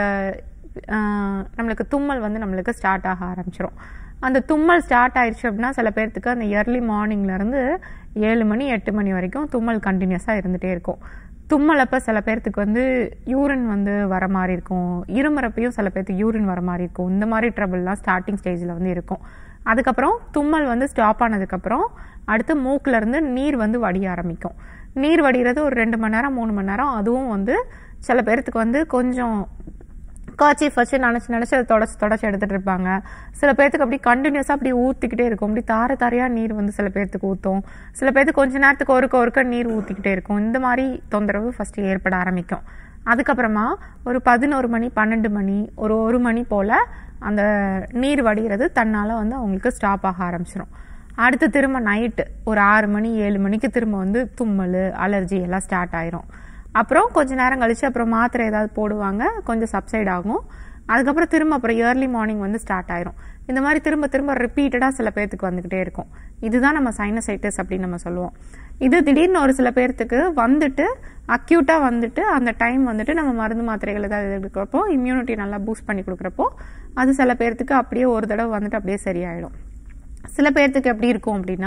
ஆஹ், நம்மளுக்கு தும்மல் வந்து நம்மளுக்கு ஸ்டார்ட் ஆக ஆரம்பிச்சிரும் அந்த தும்மல் ஸ்டார்ட் ஆயிடுச்சு அப்படின்னா சில பேர்த்துக்கு அந்த early morningல இருந்து ஏழு மணி எட்டு மணி வரைக்கும் தும்மல் கண்டினியூஸாக இருந்துகிட்டே இருக்கும் தும்மலப்ப சில பேர்த்துக்கு வந்து யூரின் வந்து வர மாதிரி இருக்கும் இருமுறப்பையும் சில பேர்த்துக்கு யூரின் வர மாதிரி இருக்கும் இந்த மாதிரி ட்ரபிள்லாம் ஸ்டார்டிங் ஸ்டேஜில் வந்து இருக்கும் அதுக்கப்புறம் தும்மல் வந்து ஸ்டாப் ஆனதுக்கப்புறம் அடுத்து மூக்குல இருந்து நீர் வந்து வடிய ஆரம்பிக்கும் நீர் வடிகிறது ஒரு ரெண்டு மணி நேரம் மூணு மணி நேரம் அதுவும் வந்து சில பேர்த்துக்கு வந்து கொஞ்சம் கர்ச்சீஃப் வச்சு நினச்சி நினச்சி அதை தொடச்சி தொடச்சி எடுத்துகிட்டு இருப்பாங்க சில பேர்த்துக்கு அப்படி கண்டினியூஸாக அப்படி ஊற்றிக்கிட்டே இருக்கும் அப்படி தார தாரையாக நீர் வந்து சில பேர்த்துக்கு ஊற்றும் சில பேர்த்துக்கு கொஞ்ச நேரத்துக்கு ஒருக்க ஒருக்க நீர் ஊற்றிக்கிட்டே இருக்கும் இந்த மாதிரி தொந்தரவு ஃபஸ்ட்டு ஏற்பட ஆரம்பிக்கும் அதுக்கப்புறமா ஒரு பதினோரு மணி பன்னெண்டு மணி ஒரு ஒரு மணி போல் அந்த நீர் வடிகிறது தன்னால் வந்து அவங்களுக்கு ஸ்டாப் ஆக ஆரம்பிச்சிடும் அடுத்து திரும்ப நைட்டு ஒரு ஆறு மணி ஏழு மணிக்கு திரும்ப வந்து தும்மல் அலர்ஜி எல்லாம் ஸ்டார்ட் ஆயிரும் அப்புறம் கொஞ்ச நேரம் கழிச்சு அப்புறம் மாத்திரை ஏதாவது போடுவாங்க கொஞ்சம் சப்சைட் ஆகும் அதுக்கப்புறம் திரும்ப அப்புறம் ஏர்லி மார்னிங் வந்து ஸ்டார்ட் ஆயிரும் இந்த மாதிரி திரும்ப திரும்ப ரிப்பீட்டடாக சில பேர்த்துக்கு வந்துக்கிட்டே இருக்கும் இதுதான் நம்ம சைனசைட்டிஸ் அப்படின்னு நம்ம சொல்லுவோம் இது திடீர்னு ஒரு சில பேர்த்துக்கு வந்துட்டு அக்யூட்டாக வந்துட்டு அந்த டைம் வந்துட்டு நம்ம மருந்து மாத்திரைகள் ஏதாவது எடுக்கிறப்போ இம்யூனிட்டி நல்லா பூஸ்ட் பண்ணி கொடுக்குறப்போ அது சில பேர்த்துக்கு அப்படியே ஒரு தடவை வந்துட்டு அப்படியே சரியாயிடும் சில பேர்த்துக்கு எப்படி இருக்கும் அப்படின்னா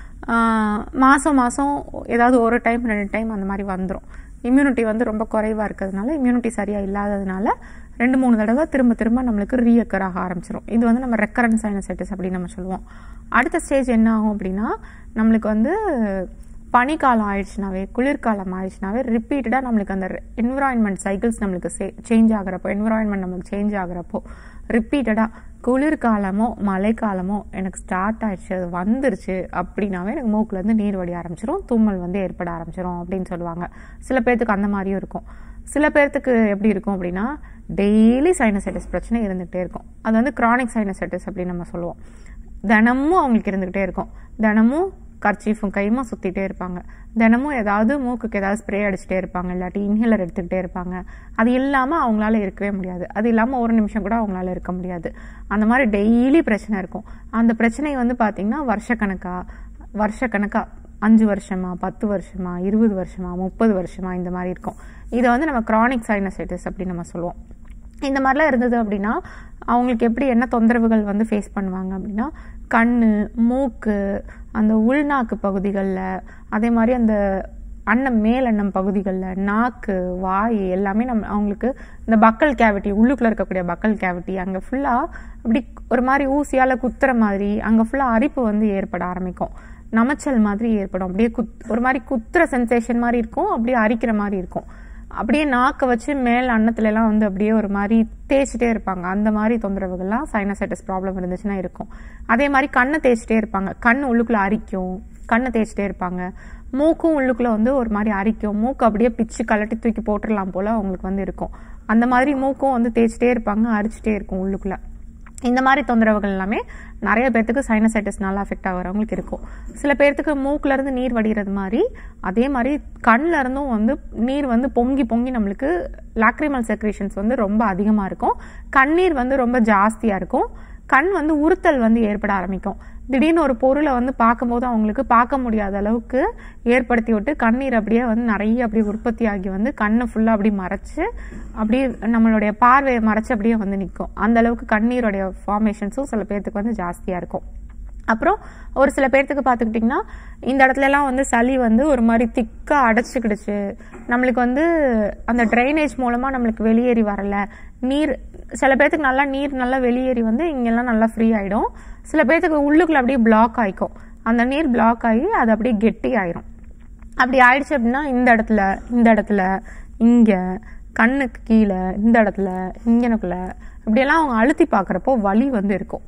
ஆஹ், மாசம் மாசம் ஏதாவது ஒரு டைம் ரெண்டு டைம் அந்த மாதிரி வந்துடும் இம்யூனிட்டி வந்து ரொம்ப குறைவாக இருக்கிறதுனால இம்யூனிட்டி சரியாக இல்லாததுனால ரெண்டு மூணு தடவை திரும்ப திரும்ப நம்மளுக்கு ரீஅக்கர் ஆக ஆரம்பிச்சிடும் இது வந்து நம்ம ரெக்கரன்ஸ் சைனசைட்டிஸ் அப்படின்னு நம்ம சொல்லுவோம் அடுத்த ஸ்டேஜ் என்ன ஆகும் அப்படின்னா நம்மளுக்கு வந்து பனிக்காலம் ஆயிடுச்சுனாவே குளிர்காலம் ஆயிடுச்சுனாவே ரிப்பீட்டடாக நம்மளுக்கு அந்த என்விரான்மெண்ட் சைக்கிள்ஸ் நம்மளுக்கு சேஞ்ச் ஆகுறப்போ என்விரான்மெண்ட் நம்மளுக்கு சேஞ்ச் ஆகுறப்போ ரிப்பீட்டடாக குளிர்காலமோ மழைக்காலமோ எனக்கு ஸ்டார்ட் ஆயிடுச்சு அது வந்துருச்சு அப்படின்னாவே எனக்கு மூக்குலேருந்து நீர் வடி ஆரம்பிச்சிரும் தும்மல் வந்து ஏற்பட ஆரம்பிச்சிரும் அப்படின்னு சொல்லுவாங்க சில பேர்த்துக்கு அந்த மாதிரியும் இருக்கும் சில பேர்த்துக்கு எப்படி இருக்கும் அப்படின்னா டெய்லி சைனசைட்டிஸ் பிரச்சனை இருந்துகிட்டே இருக்கும் அது வந்து கிரானிக் சைனசைட்டிஸ் அப்படின்னு நம்ம சொல்லுவோம் தினமும் அவங்களுக்கு இருந்துக்கிட்டே இருக்கும் தினமும் கர்ச்சீஃபும் கையுமா சுற்றிட்டே இருப்பாங்க தினமும் ஏதாவது மூக்குக்கு ஏதாவது ஸ்ப்ரே அடிச்சுட்டே இருப்பாங்க இல்லாட்டி இன்ஹேலர் எடுத்துக்கிட்டே இருப்பாங்க அது இல்லாமல் அவங்களால இருக்கவே முடியாது அது இல்லாமல் ஒரு நிமிஷம் கூட அவங்களால இருக்க முடியாது அந்த மாதிரி டெய்லி பிரச்சனை இருக்கும் அந்த பிரச்சனை வந்து பார்த்திங்கன்னா வருஷக்கணக்கா வருஷக்கணக்கா அஞ்சு வருஷமா பத்து வருஷமா இருபது வருஷமா முப்பது வருஷமா இந்த மாதிரி இருக்கும் இதை வந்து நம்ம கிரானிக் சைனசைட்டிஸ் அப்படின்னு நம்ம சொல்லுவோம் இந்த மாதிரிலாம் இருந்தது அப்படின்னா அவங்களுக்கு எப்படி என்ன தொந்தரவுகள் வந்து ஃபேஸ் பண்ணுவாங்க அப்படின்னா கண் மூக்கு அந்த உள்நாக்கு பகுதிகளில் அதே மாதிரி அந்த அன்னம் மேலெண்ணம் பகுதிகளில் நாக்கு வாய் எல்லாமே நம்ம அவங்களுக்கு இந்த பக்கல் கேவிட்டி உள்ளுக்குள்ள இருக்கக்கூடிய பக்கல் கேவிட்டி அங்கே ஃபுல்லாக அப்படி ஒரு மாதிரி ஊசியால் குத்துற மாதிரி அங்கே ஃபுல்லாக அரிப்பு வந்து ஏற்பட ஆரம்பிக்கும் நமைச்சல் மாதிரி ஏற்படும் அப்படியே குத் ஒரு மாதிரி குத்துற சென்சேஷன் மாதிரி இருக்கும் அப்படியே அரிக்கிற மாதிரி இருக்கும் அப்படியே நாக்கை வச்சு மேல் அன்னத்துல எல்லாம் வந்து அப்படியே ஒரு மாதிரி தேய்ச்சிட்டே இருப்பாங்க அந்த மாதிரி தொந்தரவுகள்லாம் சைனசைட்டிஸ் ப்ராப்ளம் இருந்துச்சுன்னா இருக்கும் அதே மாதிரி கண்ணை தேய்ச்சிட்டே இருப்பாங்க கண் உள்ளுக்குள்ள அரிக்கும் கண்ணை தேய்ச்சிட்டே இருப்பாங்க மூக்கும் உள்ளுக்குள்ள வந்து ஒரு மாதிரி அரிக்கும் மூக்கு அப்படியே பிச்சு கலட்டி தூக்கி போட்டுடலாம் போல அவங்களுக்கு வந்து இருக்கும் அந்த மாதிரி மூக்கும் வந்து தேய்ச்சிட்டே இருப்பாங்க அரிச்சிட்டே இருக்கும் உள்ளுக்குள்ள இந்த மாதிரி தொந்தரவுகள் எல்லாமே நிறைய பேர்த்துக்கு சைனசைட்டிஸ்னால அஃபெக்ட் ஆகிறவங்களுக்கு இருக்கும் சில பேர்த்துக்கு மூக்குல இருந்து நீர் வடிகிறது மாதிரி அதே மாதிரி கண்ணுல இருந்தும் வந்து நீர் வந்து பொங்கி பொங்கி நம்மளுக்கு லாக்ரிமல் செக்ரேஷன்ஸ் வந்து ரொம்ப அதிகமாக இருக்கும் கண்ணீர் வந்து ரொம்ப ஜாஸ்தியாக இருக்கும் கண் வந்து உறுத்தல் வந்து ஏற்பட ஆரம்பிக்கும் திடீர்னு ஒரு பொருளை வந்து பார்க்கும்போது அவங்களுக்கு பார்க்க முடியாத அளவுக்கு ஏற்படுத்தி விட்டு கண்ணீர் அப்படியே வந்து நிறைய அப்படியே உற்பத்தி ஆகி வந்து கண்ணை ஃபுல்லாக அப்படி மறைச்சு அப்படியே நம்மளுடைய பார்வையை மறைச்சு அப்படியே வந்து நிற்கும் அந்த அளவுக்கு கண்ணீருடைய ஃபார்மேஷன்ஸும் சில பேர்த்துக்கு வந்து ஜாஸ்தியாக இருக்கும் அப்புறம் ஒரு சில பேர்த்துக்கு பார்த்துக்கிட்டிங்கன்னா இந்த இடத்துல எல்லாம் வந்து சளி வந்து ஒரு மாதிரி திக்காக அடைச்சிக்கிடுச்சு நம்மளுக்கு வந்து அந்த ட்ரைனேஜ் மூலமாக நம்மளுக்கு வெளியேறி வரல நீர் சில பேர்த்துக்கு நல்லா நீர் நல்லா வெளியேறி வந்து இங்கெல்லாம் நல்லா ஃப்ரீ ஆகிடும் சில பேர்த்துக்கு உள்ளுக்குள்ள அப்படியே பிளாக் ஆயிக்கும் அந்த நீர் பிளாக் ஆகி அது அப்படியே கெட்டி ஆயிரும் அப்படி ஆயிடுச்சு அப்படின்னா இந்த இடத்துல இந்த இடத்துல இங்கே கண்ணுக்கு கீழே இந்த இடத்துல இங்கனக்குள்ள இப்படியெல்லாம் அவங்க அழுத்தி பார்க்குறப்போ வலி வந்து இருக்கும்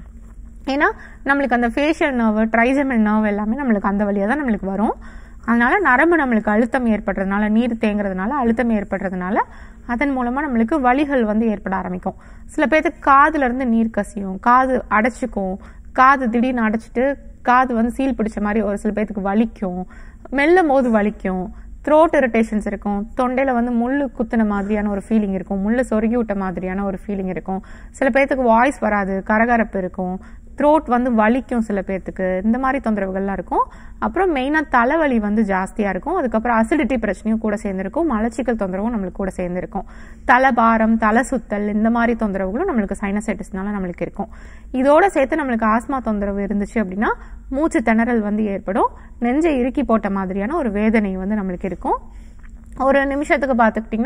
ஏன்னா நம்மளுக்கு அந்த ஃபேஷியல் நர்வ் ட்ரைசமல் நர்வ் எல்லாமே நம்மளுக்கு அந்த வழியாக தான் நம்மளுக்கு வரும் அதனால நரம்பு நம்மளுக்கு அழுத்தம் ஏற்படுறதுனால நீர் தேங்குறதுனால அழுத்தம் ஏற்படுறதுனால அதன் மூலமாக நம்மளுக்கு வலிகள் வந்து ஏற்பட ஆரம்பிக்கும் சில பேர்த்துக்கு காதுல இருந்து நீர் கசியும் காது அடைச்சிக்கும் காது திடீர்னு அடைச்சிட்டு காது வந்து சீல் பிடிச்ச மாதிரி ஒரு சில பேர்த்துக்கு வலிக்கும் மெல்லும் போது வலிக்கும் த்ரோட் இரிட்டேஷன்ஸ் இருக்கும் தொண்டையில் வந்து முள்ளு குத்துன மாதிரியான ஒரு ஃபீலிங் இருக்கும் முள்ளு சொருகி விட்ட மாதிரியான ஒரு ஃபீலிங் இருக்கும் சில பேர்த்துக்கு வாய்ஸ் வராது கரகரப்பு இருக்கும் த்ரோட் வந்து வலிக்கும் சில பேர்த்துக்கு இந்த மாதிரி தொந்தரவுகள்லாம் இருக்கும் அப்புறம் மெயினாக தலைவலி வந்து ஜாஸ்தியாக இருக்கும் அதுக்கப்புறம் அசிடிட்டி பிரச்சனையும் கூட சேர்ந்துருக்கும் மலச்சிக்கல் தொந்தரவும் நம்மளுக்கு கூட சேர்ந்துருக்கும் தலை பாரம் தலை சுத்தல் இந்த மாதிரி தொந்தரவுகளும் நம்மளுக்கு சைனசைட்டிஸ்னால நம்மளுக்கு இருக்கும் இதோட சேர்த்து நம்மளுக்கு ஆஸ்மா தொந்தரவு இருந்துச்சு அப்படின்னா மூச்சு திணறல் வந்து ஏற்படும் நெஞ்சை இறுக்கி போட்ட மாதிரியான ஒரு வேதனை வந்து நம்மளுக்கு இருக்கும் ஒரு நிமிஷத்துக்கு பார்த்துக்கிட்டிங்கன்னா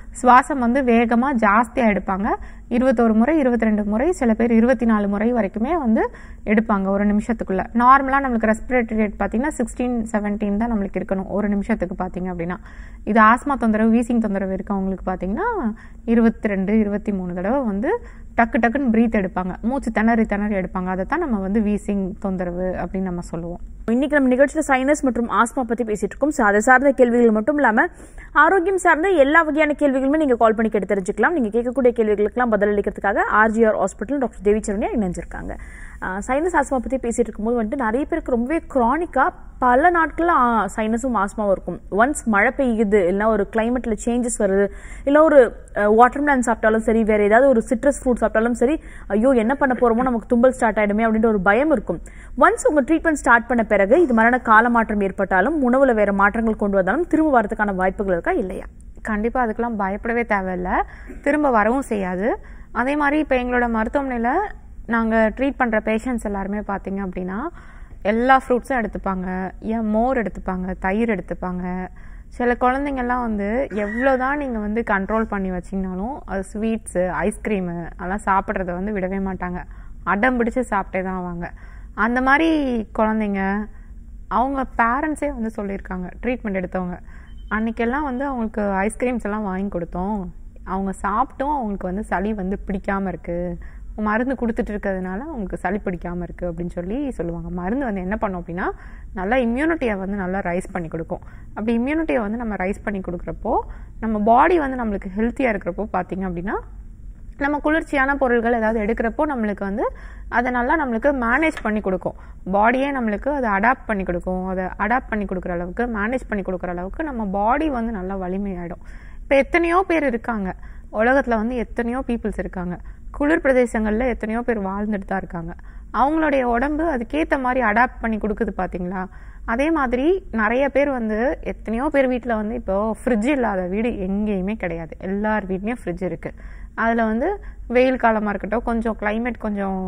சுவாசம் வந்து வேகமாக ஜாஸ்தியாக எடுப்பாங்க இருபத்தோரு முறை இருபத்தி ரெண்டு முறை சில பேர் இருபத்தி நாலு முறை வரைக்குமே வந்து எடுப்பாங்க ஒரு நிமிஷத்துக்குள்ள நார்மலாக நம்மளுக்கு ரெஸ்பிரேட்டரி ரேட் பார்த்தீங்கன்னா சிக்ஸ்டீன் செவன்டீன் தான் நம்மளுக்கு இருக்கணும் ஒரு நிமிஷத்துக்கு பார்த்தீங்க அப்படின்னா இது ஆஸ்மா தொந்தரவு வீசிங் தொந்தரவு இருக்கவங்களுக்கு பார்த்தீங்கன்னா இருபத்தி ரெண்டு இருபத்தி மூணு தடவை வந்து டக்கு டக்குன்னு ப்ரீத் எடுப்பாங்க மூச்சு திணறி திணறி எடுப்பாங்க அதை தான் நம்ம வந்து வீசிங் தொந்தரவு அப்படின்னு நம்ம சொல்லுவோம் இன்னைக்கு நம்ம நிகழ்ச்சியில் சைனஸ் மற்றும் ஆஸ்மா பத்தி பேசிட்டு இருக்கோம் ஸோ அதை சார்ந்த கேள்விகள் மட்டும் இல்லாம ஆரோக்கியம் சார்ந்த எல்லா வகையான கேள்விகளுமே நீங்க கால் பண்ணி கேட்டு தெரிஞ்சுக்கலாம் நீங்க கேட்கக்கூடிய கேள்விகளுக்கெல்லாம் பதிலளிக்கிறதுக்காக RGR hospital doctor Devi Saranya இணைஞ்சிருக்காங்க சைனஸ் ஆஸ்மா பத்தி பேசிட்டு இருக்கும்போது வந்துட்டு நிறைய பேருக்கு ரொம்பவே க்ரானிக்கா பல நாட்கள்ல சைனஸும் ஆஸ்மாவும் இருக்கும் ஒன்ஸ் மழை பெய்யுது இல்லைன்னா ஒரு கிளைமேட்ல சேஞ்சஸ் வருது இல்லை ஒரு வாட்டர்மெலன் சாப்பிட்டாலும் சரி வேற ஏதாவது ஒரு சிட்ரஸ் ஃப்ரூட் சாப்பிட்டாலும் சரி ஐயோ என்ன பண்ண போறோமோ நமக்கு தும்பல் ஸ்டார்ட் ஆயிடுமே அப்படின்ற ஒரு பயம் இருக்கும் ஒன்ஸ் உங்க ட்ரீட்மெண்ட் ஸ்டார்ட் பண்ண பிறகு இது மரண கால மாற்றம் ஏற்பட்டாலும் உணவுல வேற மாற்றங்கள் கொண்டு வந்தாலும் திரும்ப வரதுக்கான வாய்ப்புகள் இருக்கா இல்லையா கண்டிப்பாக அதுக்கெல்லாம் பயப்படவே தேவையில்ல திரும்ப வரவும் செய்யாது அதே மாதிரி இப்போ எங்களோட மருத்துவமனையில் நாங்கள் ட்ரீட் பண்ணுற பேஷண்ட்ஸ் எல்லாருமே பார்த்தீங்க அப்படின்னா எல்லா ஃப்ரூட்ஸும் எடுத்துப்பாங்க ஏன் மோர் எடுத்துப்பாங்க தயிர் எடுத்துப்பாங்க சில குழந்தைங்கள்லாம் வந்து எவ்வளோதான் நீங்கள் வந்து கண்ட்ரோல் பண்ணி வச்சிங்கனாலும் அது ஸ்வீட்ஸு ஐஸ்கிரீமு அதெல்லாம் சாப்பிட்றத வந்து விடவே மாட்டாங்க அடம் பிடிச்சு சாப்பிட்டே தான் ஆவாங்க அந்த மாதிரி குழந்தைங்க அவங்க பேரண்ட்ஸே வந்து சொல்லியிருக்காங்க ட்ரீட்மெண்ட் எடுத்தவங்க அன்னைக்கெல்லாம் வந்து அவங்களுக்கு ஐஸ்கிரீம்ஸ் எல்லாம் வாங்கி கொடுத்தோம் அவங்க சாப்பிட்டும் அவங்களுக்கு வந்து சளி வந்து பிடிக்காம இருக்கு மருந்து கொடுத்துட்டு இருக்கிறதுனால அவங்களுக்கு சளி பிடிக்காம இருக்கு அப்படின்னு சொல்லி சொல்லுவாங்க மருந்து வந்து என்ன பண்ணும் அப்படின்னா நல்லா இம்யூனிட்டியை வந்து நல்லா ரைஸ் பண்ணி கொடுக்கும் அப்படி இம்யூனிட்டியை வந்து நம்ம ரைஸ் பண்ணி கொடுக்குறப்போ நம்ம பாடி வந்து நம்மளுக்கு ஹெல்த்தியாக இருக்கிறப்போ பார்த்தீங்க அப்படின்னா நம்ம குளிர்ச்சியான பொருள்கள் ஏதாவது எடுக்கிறப்போ நம்மளுக்கு வந்து அதை நல்லா நம்மளுக்கு மேனேஜ் பண்ணி கொடுக்கும் பாடியே நம்மளுக்கு அதை அடாப்ட் பண்ணி கொடுக்கும் அதை அடாப்ட் பண்ணி கொடுக்குற அளவுக்கு மேனேஜ் பண்ணி கொடுக்குற அளவுக்கு நம்ம பாடி வந்து நல்லா வலிமையாயிடும் இப்போ எத்தனையோ பேர் இருக்காங்க உலகத்தில் வந்து எத்தனையோ பீப்புள்ஸ் இருக்காங்க குளிர் பிரதேசங்களில் எத்தனையோ பேர் வாழ்ந்துட்டு தான் இருக்காங்க அவங்களுடைய உடம்பு அதுக்கேற்ற மாதிரி அடாப்ட் பண்ணி கொடுக்குது பார்த்தீங்களா அதே மாதிரி நிறைய பேர் வந்து எத்தனையோ பேர் வீட்டில் வந்து இப்போ ஃப்ரிட்ஜ் இல்லாத வீடு எங்கேயுமே கிடையாது எல்லார் வீட்லேயும் ஃப்ரிட்ஜ் இருக்குது அதில் வந்து வெயில் காலமாக இருக்கட்டும் கொஞ்சம் climate கொஞ்சம்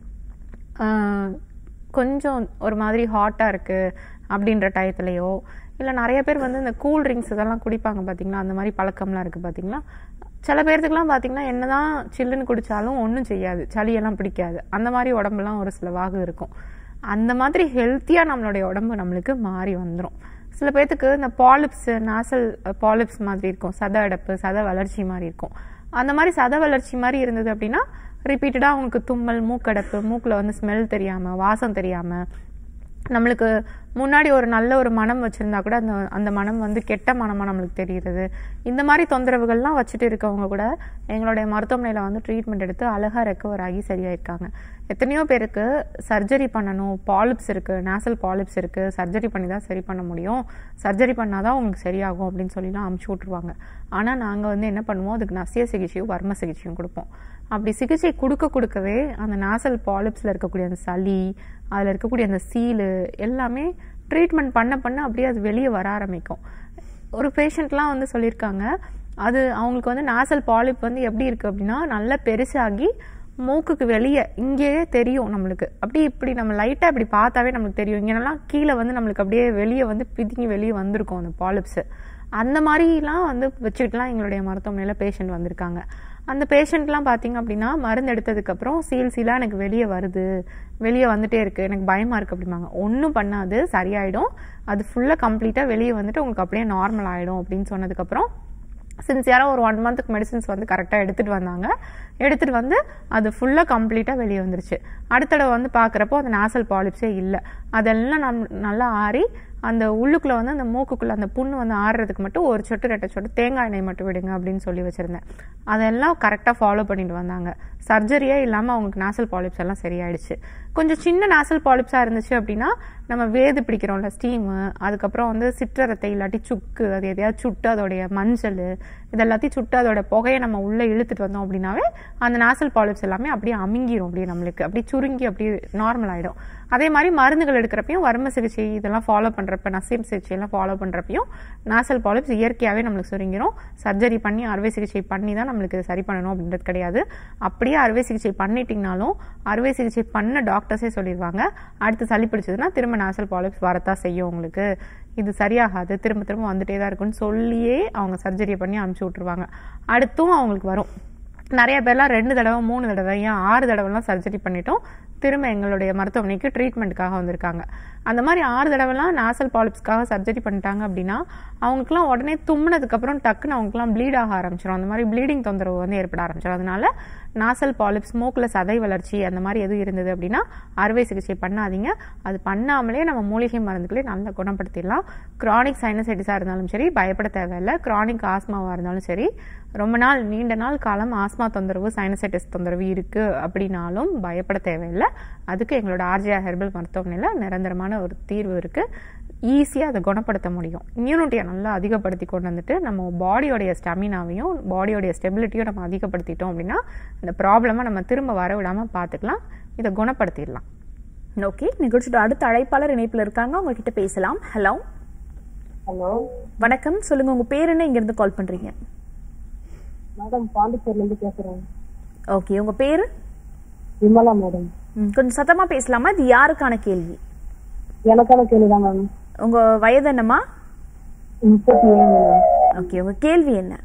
ஆஹ், கொஞ்சம் ஒரு மாதிரி ஹாட்டாக இருக்குது அப்படின்ற டயத்துலையோ இல்லை நிறைய பேர் வந்து இந்த கூல் ட்ரிங்க்ஸ் இதெல்லாம் குடிப்பாங்க பார்த்தீங்களா அந்த மாதிரி பழக்கம்லாம் இருக்குது பார்த்தீங்களா சில பேர்த்துக்குலாம் பார்த்தீங்கன்னா என்னதான் சில்லுன்னு குடித்தாலும் ஒன்றும் செய்யாது சளியெல்லாம் பிடிக்காது அந்த மாதிரி உடம்புலாம் ஒரு சில வாகு இருக்கும் அந்த மாதிரி ஹெல்த்தியாக நம்மளுடைய உடம்பு நம்மளுக்கு மாறி வந்துடும் சில பேர்த்துக்கு இந்த பாலிப்ஸ் நாசல் பாலிப்ஸ் மாதிரி இருக்கும் சத அடைப்பு சத வளர்ச்சி மாதிரி இருக்கும் அந்த மாதிரி சத வளர்ச்சி மாதிரி இருந்தது அப்படின்னா ரிப்பீட்டடாக அவங்களுக்கு தும்மல் மூக்கடைப்பு மூக்கில் வந்து ஸ்மெல் தெரியாமல் வாசம் தெரியாமல் நம்மளுக்கு முன்னாடி ஒரு நல்ல ஒரு மனம் வச்சிருந்தா கூட அந்த அந்த மனம் வந்து கெட்ட மனமாக நம்மளுக்கு தெரியுறது இந்த மாதிரி தொந்தரவுகள்லாம் வச்சுட்டு இருக்கவங்க கூட எங்களுடைய மருத்துவமனையில் வந்து ட்ரீட்மெண்ட் எடுத்து அழகாக ரெக்கவர் ஆகி சரியாயிருக்காங்க எத்தனையோ பேருக்கு சர்ஜரி பண்ணணும் பாலிப்ஸ் இருக்குது நேசல் பாலிப்ஸ் இருக்குது சர்ஜரி பண்ணி தான் சரி பண்ண முடியும் சர்ஜரி பண்ணால் தான் உங்களுக்கு சரியாகும் அப்படின்னு சொல்லிலாம் அமுச்சு விட்ருவாங்க ஆனால் நாங்கள் வந்து என்ன பண்ணுவோம் அதுக்கு நசிய சிகிச்சையும் வர்ம சிகிச்சையும் கொடுப்போம் அப்படி சிகிச்சை கொடுக்க கொடுக்கவே அந்த நாசல் பாலிப்ஸில் இருக்கக்கூடிய அந்த சளி அதில் இருக்கக்கூடிய அந்த சீலு எல்லாமே ட்ரீட்மெண்ட் பண்ண பண்ண அப்படியே அது வெளியே வர ஆரம்பிக்கும் ஒரு பேஷண்ட்லாம் வந்து சொல்லியிருக்காங்க அது அவங்களுக்கு வந்து நாசல் பாலிப் வந்து எப்படி இருக்குது அப்படின்னா நல்லா பெருசாகி மூக்குக்கு வெளியே இங்கேயே தெரியும் நம்மளுக்கு அப்படி இப்படி நம்ம லைட்டாக இப்படி பார்த்தாவே நம்மளுக்கு தெரியும் இங்கெல்லாம் கீழே வந்து நம்மளுக்கு அப்படியே வெளியே வந்து பிதுங்கி வெளியே வந்திருக்கும் அந்த பாலிப்ஸு அந்த மாதிரிலாம் வந்து வச்சுக்கிட்டுலாம் எங்களுடைய மருத்துவமனையில் பேஷண்ட் வந்திருக்காங்க அந்த பேஷண்ட்லாம் பார்த்தீங்க அப்படின்னா மருந்து எடுத்ததுக்கப்புறம் சீல் சீலாக எனக்கு வெளியே வருது வெளியே வந்துட்டே இருக்கு எனக்கு பயமா இருக்கு அப்படிம்பாங்க ஒன்றும் பண்ணாது சரியாயிடும் அது ஃபுல்லாக கம்ப்ளீட்டாக வெளியே வந்துட்டு உங்களுக்கு அப்படியே நார்மல் ஆயிடும் அப்படின்னு சொன்னதுக்கப்புறம் சின்சியராக ஒரு ஒன் மந்த்துக்கு மெடிசின்ஸ் வந்து கரெக்டாக எடுத்துகிட்டு வந்தாங்க எடுத்துகிட்டு வந்து அது ஃபுல்லாக கம்ப்ளீட்டாக வெளியே வந்துருச்சு அடுத்த தடவை வந்து பார்க்குறப்போ அந்த நாசல் பாலிப்ஸே இல்லை அதெல்லாம் நம் நல்லா ஆறி அந்த உள்ளுக்குள்ளே வந்து அந்த மூக்குக்குள்ளே அந்த புண்ணு வந்து ஆறுறதுக்கு மட்டும் ஒரு சொட்டு ரெட்டை சொட்டு தேங்காய் எண்ணெய் மட்டும் விடுங்க அப்படின்னு சொல்லி வச்சுருந்தேன் அதெல்லாம் கரெக்டாக ஃபாலோ பண்ணிட்டு வந்தாங்க சர்ஜரியே இல்லாமல் அவங்களுக்கு நாசல் பாலிப்ஸ் எல்லாம் சரியாயிடுச்சு கொஞ்சம் சின்ன நாசல் பாலிப்ஸாக இருந்துச்சு அப்படின்னா நம்ம வேது பிடிக்கிறோம்ல ஸ்டீமு அதுக்கப்புறம் வந்து சிற்றரத்தை இல்லாட்டி சுக்கு அது எதையாவது சுட்டு அதோடைய மஞ்சள் இதெல்லாத்தையும் சுட்டு அதோட புகையை நம்ம உள்ளே இழுத்துட்டு வந்தோம் அப்படின்னாவே அந்த நாசல் பாலிப்ஸ் எல்லாமே அப்படியே அமுங்கிரும் அப்படியே நம்மளுக்கு அப்படியே சுருங்கி அப்படியே நார்மல் ஆகிடும் அதே மாதிரி மருந்துகள் எடுக்கிறப்பையும் வர்ம சிகிச்சை இதெல்லாம் ஃபாலோ பண்ணுறப்ப நசீம் சிகிச்சையெல்லாம் ஃபாலோ பண்ணுறப்பையும் நாசல் பாலிப்ஸ் இயற்கையாகவே நம்மளுக்கு சுருங்கிரும் சர்ஜரி பண்ணி அறுவை சிகிச்சை பண்ணி தான் நம்மளுக்கு இது சரி பண்ணணும் அப்படின்றது கிடையாது அப்படியே அறுவை சிகிச்சை பண்ணிட்டீங்கனாலும் அறுவை சிகிச்சை பண்ண டாக்டர்ஸே சொல்லிடுவாங்க அடுத்து சளி பிடிச்சதுன்னா திரும்ப நாசல் பாலிப்ஸ் வரத்தான் செய்யும் உங்களுக்கு இது சரியாகாது திரும்ப திரும்ப வந்துட்டே தான் இருக்குன்னு சொல்லியே அவங்க சர்ஜரி பண்ணி அனுப்பிச்சி விட்ருவாங்க அடுத்தும் அவங்களுக்கு வரும் நிறைய பேர்லாம் ரெண்டு தடவை மூணு தடவை ஏன் ஆறு தடவைலாம் சர்ஜரி பண்ணிட்டோம் திரும்ப எங்களுடைய மருத்துவமனைக்கு ட்ரீட்மெண்ட்டுக்காக வந்திருக்காங்க அந்த மாதிரி ஆறு தடவைலாம் நாசல் பாலிப்ஸ்க்காக சர்ஜரி பண்ணிட்டாங்க அப்படின்னா அவங்களுக்குலாம் உடனே தும்மினதுக்கப்புறம் டக்குன்னு அவங்களுக்குலாம் ப்ளீட் ஆக ஆரம்பிச்சிடும் அந்த மாதிரி ப்ளீடிங் தொந்தரவு வந்து ஏற்பட ஆரம்பிச்சிடும் அதனால நாசல் பாலிப்ஸ் மூக்கில் சதை வளர்ச்சி அந்த மாதிரி எதுவும் இருந்தது அப்படின்னா அறுவை சிகிச்சை பண்ணாதீங்க அது பண்ணாமலே நம்ம மூலிகை மருந்துகளே நல்லா குணப்படுத்திடலாம் கிரானிக் சைனசைட்டிஸாக இருந்தாலும் சரி பயப்பட தேவையில்லை கிரானிக் ஆஸ்மாவாக இருந்தாலும் சரி ரொம்ப நாள் நீண்ட நாள் காலம் ஆஸ்மா தொந்தரவு சைனசைட்டிஸ் தொந்தரவு இருக்குது அப்படின்னாலும் பயப்பட தேவையில்லை அதுக்கு எங்களோட ஆர்ஜிஆர் ஹெர்பல் மருத்துவமனையில் நிரந்தரமான ஒரு தீர்வு இருக்குது ஈஸியாக அதை குணப்படுத்த முடியும் இம்யூனிட்டியை நல்லா அதிகப்படுத்தி கொண்டு வந்துட்டு நம்ம பாடியோடைய ஸ்டெமினாவையும் பாடியோடைய ஸ்டெபிலிட்டியும் நம்ம அதிகப்படுத்திட்டோம் அப்படின்னா இந்த ப்ராப்ளமை நம்ம திரும்ப வர விடாமல் பார்த்துக்கலாம் இதை குணப்படுத்திடலாம் ஓகே நிகழ்ச்சியோட அடுத்த அழைப்பாளர் இணைப்புல இருக்காங்க அவங்க கிட்ட பேசலாம் ஹலோ ஹலோ வணக்கம் சொல்லுங்க உங்க பேர் என்ன இங்க இருந்து கால் பண்றீங்க மேடம் பாண்டிச்சேரில இருந்து பேசுறேன் ஓகே உங்க பேரு விமலா மேடம் ம், கொஞ்சம் சத்தமா பேசலாமா இது யாருக்கான கேள்வி எனக்கான கேள்விதான் மேம் உங்க வயது என்னம்மா முப்பத்தி ஏழு மேம் ஓகே உங்க கேள்வி என்ன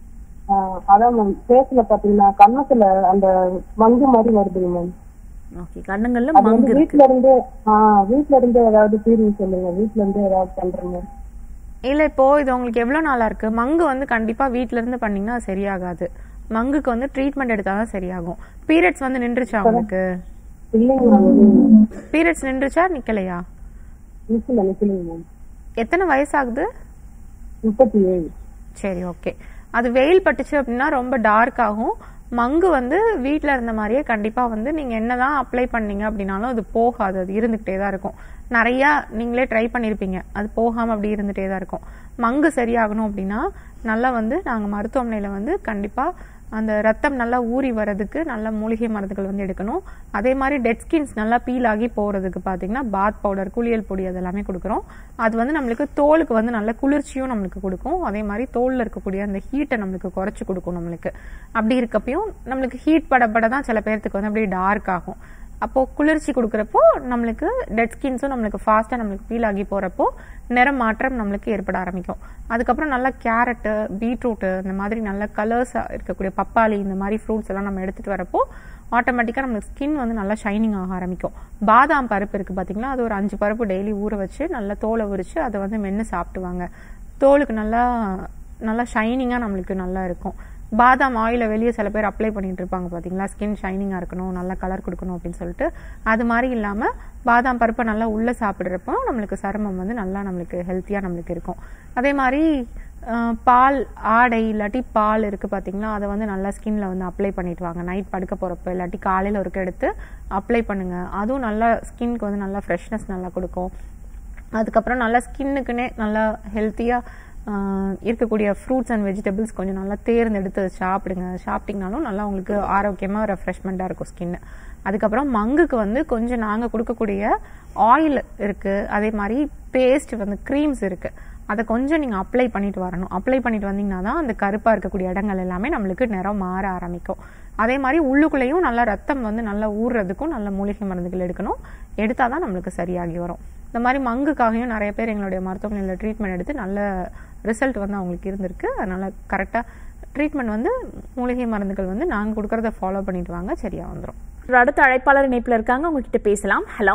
ஆஹ் அதான் மேம் ஃபேஸ்ல பாத்தீங்கன்னா கன்னத்துல அந்த மங்கு மாதிரி வருதுங்க மேம் ஓகே கண்ணுங்கள்ல அது வந்து மங்கு இருக்கு வீட்ல இருந்து ஆஹ் வீட்ல இருந்து ஏதாவது தீர்வு சொல்லுங்க வீட்ல இருந்து ஏதாவது பண்றேங்க இல்லை இப்போ இது உங்களுக்கு எவ்வளோ நாளா இருக்கு மங்கு வந்து கண்டிப்பாக வீட்ல இருந்து பண்ணீங்கன்னா அது சரியாகாது மங்குக்கு வந்து ட்ரீட்மெண்ட் எடுத்தால் தான் சரியாகும் பீரியட்ஸ் வந்து நின்றுச்சா உங்களுக்கு இல்லைங்க மேம் பீரியட்ஸ் நின்றுச்சா நிக்கலையா நிக்கல நிக்கலைங்க மேம் எத்தனை வயசாகுது முப்பத்தி ஏழு சரி ஓகே அது வெயில் பட்டுச்சு அப்படின்னா ரொம்ப டார்க் ஆகும் மங்கு வந்து வீட்டில் இருந்த மாதிரியே கண்டிப்பாக வந்து நீங்கள் என்னதான் அப்ளை பண்ணீங்க அப்படின்னாலும் அது போகாது அது இருந்துக்கிட்டே தான் இருக்கும் நிறையா நீங்களே ட்ரை பண்ணியிருப்பீங்க அது போகாமல் அப்படி இருந்துகிட்டே தான் இருக்கும் மங்கு சரியாகணும் அப்படின்னா நல்லா வந்து நாங்கள் மருத்துவமனையில் வந்து கண்டிப்பாக அந்த ரத்தம் நல்லா ஊறி வர்றதுக்கு நல்ல மூலிகை மருந்துகள் வந்து எடுக்கணும் அதே மாதிரி டெட் ஸ்கின்ஸ் நல்லா பீல் ஆகி போகிறதுக்கு பார்த்தீங்கன்னா பாத் பவுடர் குளியல் பொடி அது எல்லாமே கொடுக்குறோம் அது வந்து நம்மளுக்கு தோலுக்கு வந்து நல்ல குளிர்ச்சியும் நம்மளுக்கு கொடுக்கும் அதே மாதிரி தோலில் இருக்கக்கூடிய அந்த ஹீட்டை நம்மளுக்கு குறைச்சி கொடுக்கும் நம்மளுக்கு அப்படி இருக்கப்பையும் நம்மளுக்கு ஹீட் படப்பட தான் சில பேர்த்துக்கு வந்து அப்படியே டார்க் ஆகும் அப்போ குளிர்ச்சி கொடுக்குறப்போ நம்மளுக்கு டெட் ஸ்கின்ஸும் நம்மளுக்கு ஃபாஸ்ட்டாக நம்மளுக்கு ஃபீல் ஆகி போகிறப்போ நிற மாற்றம் நம்மளுக்கு ஏற்பட ஆரம்பிக்கும் அதுக்கப்புறம் நல்ல கேரட்டு பீட்ரூட்டு இந்த மாதிரி நல்ல கலர்ஸாக இருக்கக்கூடிய பப்பாளி இந்த மாதிரி ஃப்ரூட்ஸ் எல்லாம் நம்ம எடுத்துகிட்டு வரப்போ ஆட்டோமேட்டிக்காக நம்மளுக்கு ஸ்கின் வந்து நல்லா ஷைனிங் ஆக ஆரம்பிக்கும் பாதாம் பருப்பு இருக்குது பார்த்தீங்களா அது ஒரு அஞ்சு பருப்பு டெய்லி ஊற வச்சு நல்லா தோலை உரிச்சு அதை வந்து மென்று சாப்பிடுவாங்க தோலுக்கு நல்லா நல்லா ஷைனிங்காக நம்மளுக்கு நல்லா இருக்கும் பாதாம் ஆயிலை வெளியே சில பேர் அப்ளை பண்ணிட்டு இருப்பாங்க பார்த்தீங்களா ஸ்கின் ஷைனிங்காக இருக்கணும் நல்லா கலர் கொடுக்கணும் அப்படின்னு சொல்லிட்டு அது மாதிரி இல்லாமல் பாதாம் பருப்பை நல்லா உள்ளே சாப்பிட்றப்போ நம்மளுக்கு சருமம் வந்து நல்லா நம்மளுக்கு ஹெல்த்தியாக நம்மளுக்கு இருக்கும் அதே மாதிரி அஹ், பால் ஆடை இல்லாட்டி பால் இருக்குது பார்த்தீங்களா அதை வந்து நல்லா ஸ்கின்ல வந்து அப்ளை பண்ணிட்டு வாங்க நைட் படுக்க போகிறப்ப இல்லாட்டி காலையில் ஒருக்க எடுத்து அப்ளை பண்ணுங்கள் அதுவும் நல்லா ஸ்கின்க்கு வந்து நல்லா ஃப்ரெஷ்னஸ் நல்லா கொடுக்கும் அதுக்கப்புறம் நல்லா ஸ்கின்னுக்குன்னே நல்லா ஹெல்த்தியாக இருக்கக்கூடிய ஃப்ரூட்ஸ் அண்ட் வெஜிடபிள்ஸ் கொஞ்சம் நல்லா தேர்ந்தெடுத்து அதை சாப்பிடுங்க சாப்பிட்டிங்கனாலும் நல்லா உங்களுக்கு ஆரோக்கியமாக ரெஃப்ரெஷ்மெண்ட்டாக இருக்கும் ஸ்கின்னு அதுக்கப்புறம் மங்குக்கு வந்து கொஞ்சம் நாங்கள் கொடுக்கக்கூடிய ஆயில் இருக்குது அதே மாதிரி பேஸ்ட் வந்து க்ரீம்ஸ் இருக்குது அதை கொஞ்சம் நீங்கள் அப்ளை பண்ணிட்டு வரணும் அப்ளை பண்ணிட்டு வந்தீங்கன்னா தான் அந்த கருப்பாக இருக்கக்கூடிய இடங்கள் எல்லாமே நம்மளுக்கு நிறம் மாற ஆரம்பிக்கும் அதே மாதிரி உள்ளுக்குள்ளேயும் நல்லா ரத்தம் வந்து நல்லா ஊறுறதுக்கும் நல்ல மூலிகை மருந்துகள் எடுக்கணும் எடுத்தால் தான் நம்மளுக்கு சரியாகி வரும் இந்த மாதிரி மங்குக்காகவும் நிறைய பேர் எங்களுடைய மருத்துவமனையில் ட்ரீட்மெண்ட் எடுத்து நல்ல ரிசல்ட் வந்து அவங்களுக்கு இருந்திருக்கு அதனால் கரெக்டாக ட்ரீட்மெண்ட் வந்து மூலிகை மருந்துகள் வந்து நாங்கள் கொடுக்குறத ஃபாலோ பண்ணிட்டு வாங்க சரியாக வந்துடும் ஒரு அடுத்த அழைப்பாளர் இணைப்புல இருக்காங்க உங்ககிட்ட பேசலாம் ஹலோ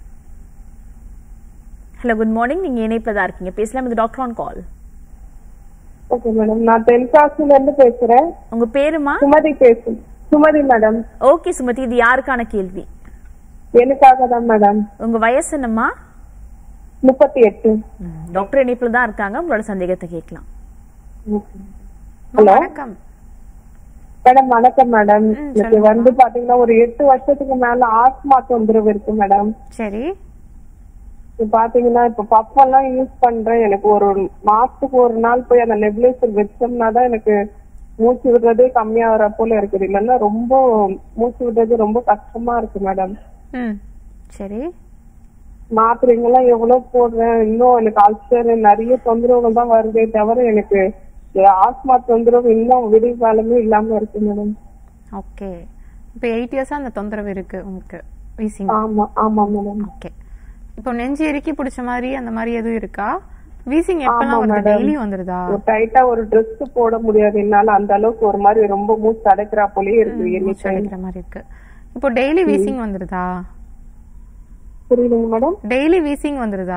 ஹலோ குட் மார்னிங் நீங்க இணைப்புல தான் இருக்கீங்க பேசலாம் இது doctor on call okay madam நான் தென்காசில இருந்து பேசுறேன் உங்க பேருமா சுமதி பேசு சுமதி மேடம் ஓகே சுமதி இது யாருக்கான கேள்வி எனக்காக தான் மேடம் உங்க வயசு என்னம்மா முப்பத்தி எட்டு டாக்டர் இணைப்புல தான் இருக்காங்க உங்களோட சந்தேகத்தை கேட்கலாம் ஹலோ வணக்கம் மேடம் வணக்கம் மேடம் எனக்கு வந்து பாத்தீங்கன்னா ஒரு எட்டு வருஷத்துக்கு மேல ஆஸ்மா தொந்தரவு இருக்கு மேடம் சரி இப்ப பாத்தீங்கன்னா இப்ப பஃப் எல்லாம் யூஸ் பண்றேன் எனக்கு ஒரு மாசத்துக்கு ஒரு நாள் போய் அந்த நெபுலைசர் வச்சோம்னா தான் எனக்கு மூச்சு விடுறதே கம்மியாகிற போல இருக்குது இல்லைன்னா ரொம்ப மூச்சு விடுறது ரொம்ப கஷ்டமா இருக்கு மேடம் ம் சரி மாத்திரைங்கெல்லாம் எவ்வளவு போடுறேன் இன்னும் எனக்கு அல்சர் நிறைய தொந்தரவுகள் தான் வருதே தவிர எனக்கு ஆஸ்மா தொந்தரவு இன்னும் விடிவு காலமே இல்லாம இருக்கு மேடம் ஓகே இப்போ எயிட் இயர்ஸாக அந்த தொந்தரவு இருக்கு உங்களுக்கு வீசிங் ஆமா ஆமா மேடம் ஓகே இப்போ நெஞ்சு இறுக்கி பிடிச்ச மாதிரி அந்த மாதிரி எதுவும் இருக்கா வீசிங் எப்பெல்லாம் வருது டெய்லி வந்துருதா ஒரு டைட்டா ஒரு Dress போட முடியாது என்னால அந்த அளவுக்கு ஒரு மாதிரி ரொம்ப மூச்சு அடைக்கிறா போலயே இருக்கு எனி மூச்சு அடைக்கிற மாதிரி இருக்கு இப்போ டெய்லி வீசிங் வந்துருதா புரியுதுங்க மேடம் டெய்லி வீசிங் வந்துருதா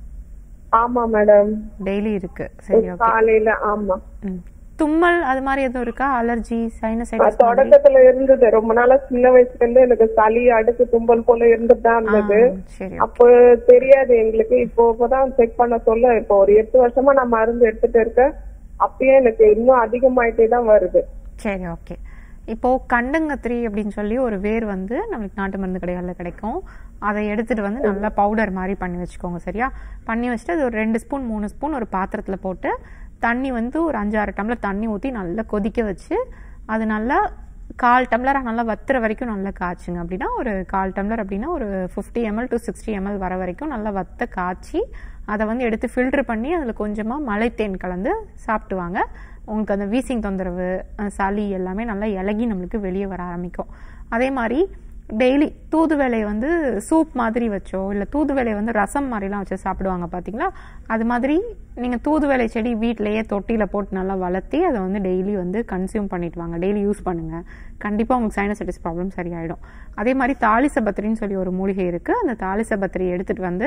ஆமா மேடம் டெய்லி இருக்கு சரி ஓகே காலையில ஆமா தும்மல் அது மாதிரி எதுவும் இருக்கா அலர்ஜி அது சைனசைட்டிஸ் தொடக்கத்துல இருந்தது ரொம்ப நாளா சின்ன வயசுல இருந்து எனக்கு சளி அடுக்கு தும்பல் போல இருந்துட்டு தான் இருந்தது சரி அப்போ தெரியாது எங்களுக்கு இப்போ இப்பதான் செக் பண்ண சொல்ல இப்போ ஒரு எட்டு வருஷமா நான் மருந்து எடுத்துட்டு இருக்கேன் அப்பயே எனக்கு இன்னும் அதிகமாயிட்டே தான் வருது சரி ஓகே இப்போ கண்டங்கத்திரி அப்படின்னு சொல்லி ஒரு வேர் வந்து நம்மளுக்கு நாட்டு மருந்து கடைகளில் கிடைக்கும் அதை எடுத்துட்டு வந்து நல்லா பவுடர் மாதிரி பண்ணி வச்சுக்கோங்க சரியா பண்ணி வச்சுட்டு அது ஒரு ரெண்டு ஸ்பூன் மூணு ஸ்பூன் ஒரு பாத்திரத்தில் போட்டு தண்ணி வந்து ஒரு அஞ்சாறு டம்ளர் தண்ணி ஊற்றி நல்லா கொதிக்க வச்சு அது நல்லா கால் டம்ளர் நல்லா வத்துற வரைக்கும் நல்லா காய்ச்சுங்க அப்படின்னா ஒரு கால் டம்ளர் அப்படின்னா ஒரு fifty ml to sixty ml வர வரைக்கும் நல்லா வத்த காய்ச்சி அதை வந்து எடுத்து ஃபில்டர் பண்ணி அதில் கொஞ்சமாக மலைத்தேன் கலந்து சாப்பிட்டுவாங்க உங்களுக்கு அந்த வீசிங் தொந்தரவு அஹ் சளி எல்லாமே நல்லா இலகி நம்மளுக்கு வெளியே வர ஆரம்பிக்கும் அதே மாதிரி டெய்லி தூதுவளையை வந்து சூப் மாதிரி வச்சோ இல்லை தூதுவளையை வந்து ரசம் மாதிரிலாம் வச்சு சாப்பிடுவாங்க பார்த்தீங்களா அது மாதிரி நீங்கள் தூதுவளை செடி வீட்டிலேயே தொட்டியில் போட்டு நல்லா வளர்த்தி அதை வந்து டெய்லி வந்து கன்சியூம் பண்ணிட்டு வாங்க டெய்லி யூஸ் பண்ணுங்கள் கண்டிப்பாக உங்களுக்கு சைனசைட்டிஸ் ப்ராப்ளம் சரியாயிடும் அதே மாதிரி தாலிசபத்திரின்னு சொல்லி ஒரு மூலிகை இருக்குது அந்த தாலிசபத்திரி எடுத்துகிட்டு வந்து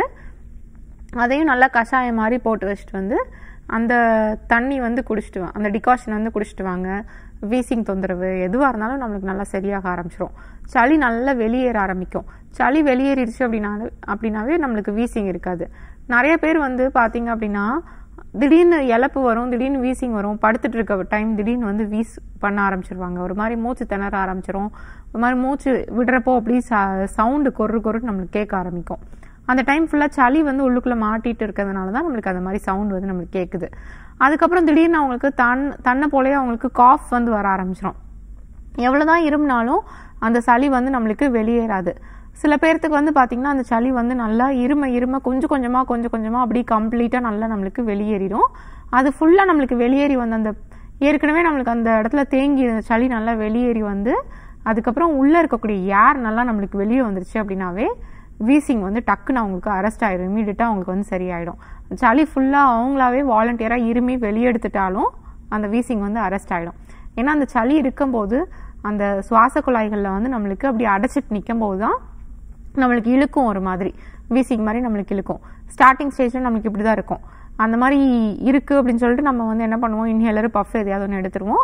அதையும் நல்லா கஷாயம் மாதிரி போட்டு வச்சுட்டு வந்து அந்த தண்ணி வந்து குடிச்சிட்டு வா அந்த டிகாஷன் வந்து குடிச்சிட்டு வாங்க வீசிங் தொந்தரவு எதுவாக இருந்தாலும் நம்மளுக்கு நல்லா சரியாக ஆரம்பிச்சிரும் சளி நல்லா வெளியேற ஆரம்பிக்கும் சளி வெளியேறிடுச்சு அப்படின்னாலே அப்படின்னாவே நம்மளுக்கு வீசிங் இருக்காது நிறைய பேர் வந்து பார்த்தீங்க அப்படின்னா திடீர்னு இழப்பு வரும் திடீர்னு வீசிங் வரும் படுத்துட்டு இருக்க டைம் திடீர்னு வந்து வீஸ் பண்ண ஆரம்பிச்சிருவாங்க ஒரு மாதிரி மூச்சு திணற ஆரம்பிச்சிரும் ஒரு மாதிரி மூச்சு விடுறப்போ அப்படி சவுண்டு கொரு கொருன்னு நம்மளுக்கு கேட்க ஆரம்பிக்கும் அந்த டைம் ஃபுல்லாக சளி வந்து உள்ளுக்குள்ளே மாட்டிட்டு இருக்கிறதுனால தான் நம்மளுக்கு அந்த மாதிரி சவுண்ட் வந்து நம்மளுக்கு கேட்குது அதுக்கப்புறம் திடீர்னு அவங்களுக்கு தன் தன்னை போலயே அவங்களுக்கு காஃப் வந்து வர ஆரம்பிச்சிடும் எவ்வளோதான் இருமுனாலும் அந்த சளி வந்து நம்மளுக்கு வெளியேறாது சில பேர்த்துக்கு வந்து பார்த்தீங்கன்னா அந்த சளி வந்து நல்லா இரும இரும கொஞ்சம் கொஞ்சமாக கொஞ்சம் கொஞ்சமாக அப்படியே கம்ப்ளீட்டாக நல்லா நம்மளுக்கு வெளியேறிடும் அது ஃபுல்லாக நம்மளுக்கு வெளியேறி வந்து அந்த ஏற்கனவே நம்மளுக்கு அந்த இடத்துல தேங்கி இருந்த சளி நல்லா வெளியேறி வந்து அதுக்கப்புறம் உள்ளே இருக்கக்கூடிய ஏர் நல்லா நம்மளுக்கு வெளியே வந்துருச்சு அப்படின்னாவே வீசிங் வந்து டக்குன்னு அவங்களுக்கு அரெஸ்ட் ஆயிடும் இமீடியட்டாக அவங்களுக்கு வந்து சரியாயிடும் சளி ஃபுல்லாக அவங்களாவே வாலண்டியராக இருமி வெளியெடுத்துட்டாலும் அந்த வீசிங் வந்து அரெஸ்ட் ஆயிடும் ஏன்னா அந்த சளி இருக்கும்போது அந்த சுவாச குழாய்களில் வந்து நம்மளுக்கு அப்படி அடைச்சிட்டு நிற்கும் போது தான் நம்மளுக்கு இழுக்கும் ஒரு மாதிரி வீசிங் மாதிரி நம்மளுக்கு இழுக்கும் ஸ்டார்டிங் ஸ்டேஜில் நம்மளுக்கு இப்படி தான் இருக்கும் அந்த மாதிரி இருக்குது அப்படின்னு சொல்லிட்டு நம்ம வந்து என்ன பண்ணுவோம் இன்ஹேலர் பஃப் எதையாவது ஒன்று எடுத்துருவோம்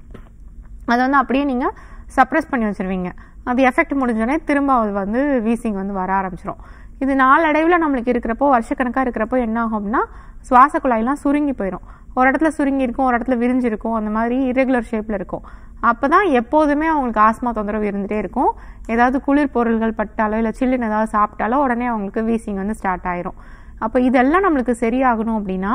அதை வந்து அப்படியே நீங்கள் சப்ரஸ் பண்ணி வச்சிருவீங்க அது எஃபெக்ட் முடிஞ்சோடனே திரும்ப அது வந்து வீசிங் வந்து வர ஆரம்பிச்சிடும் இது நாளடைவில் நம்மளுக்கு இருக்கிறப்போ வருஷக்கணக்காக இருக்கிறப்போ என்ன ஆகும் அப்படின்னா சுவாச குழாயெல்லாம் சுருங்கி போயிடும் ஒரு இடத்துல சுருங்கி இருக்கும் ஒரு இடத்துல விரிஞ்சிருக்கும் அந்த மாதிரி இரெகுலர் ஷேப்பில் இருக்கும் அப்போ தான் எப்போதுமே அவங்களுக்கு ஆஸ்மா தொந்தரவு இருந்துகிட்டே இருக்கும் ஏதாவது குளிர் பொருள்கள் பட்டாலோ இல்லை சில்லுன்னு ஏதாவது சாப்பிட்டாலோ உடனே அவங்களுக்கு வீசிங் வந்து ஸ்டார்ட் ஆயிரும் அப்போ இதெல்லாம் நம்மளுக்கு சரியாகணும் அப்படின்னா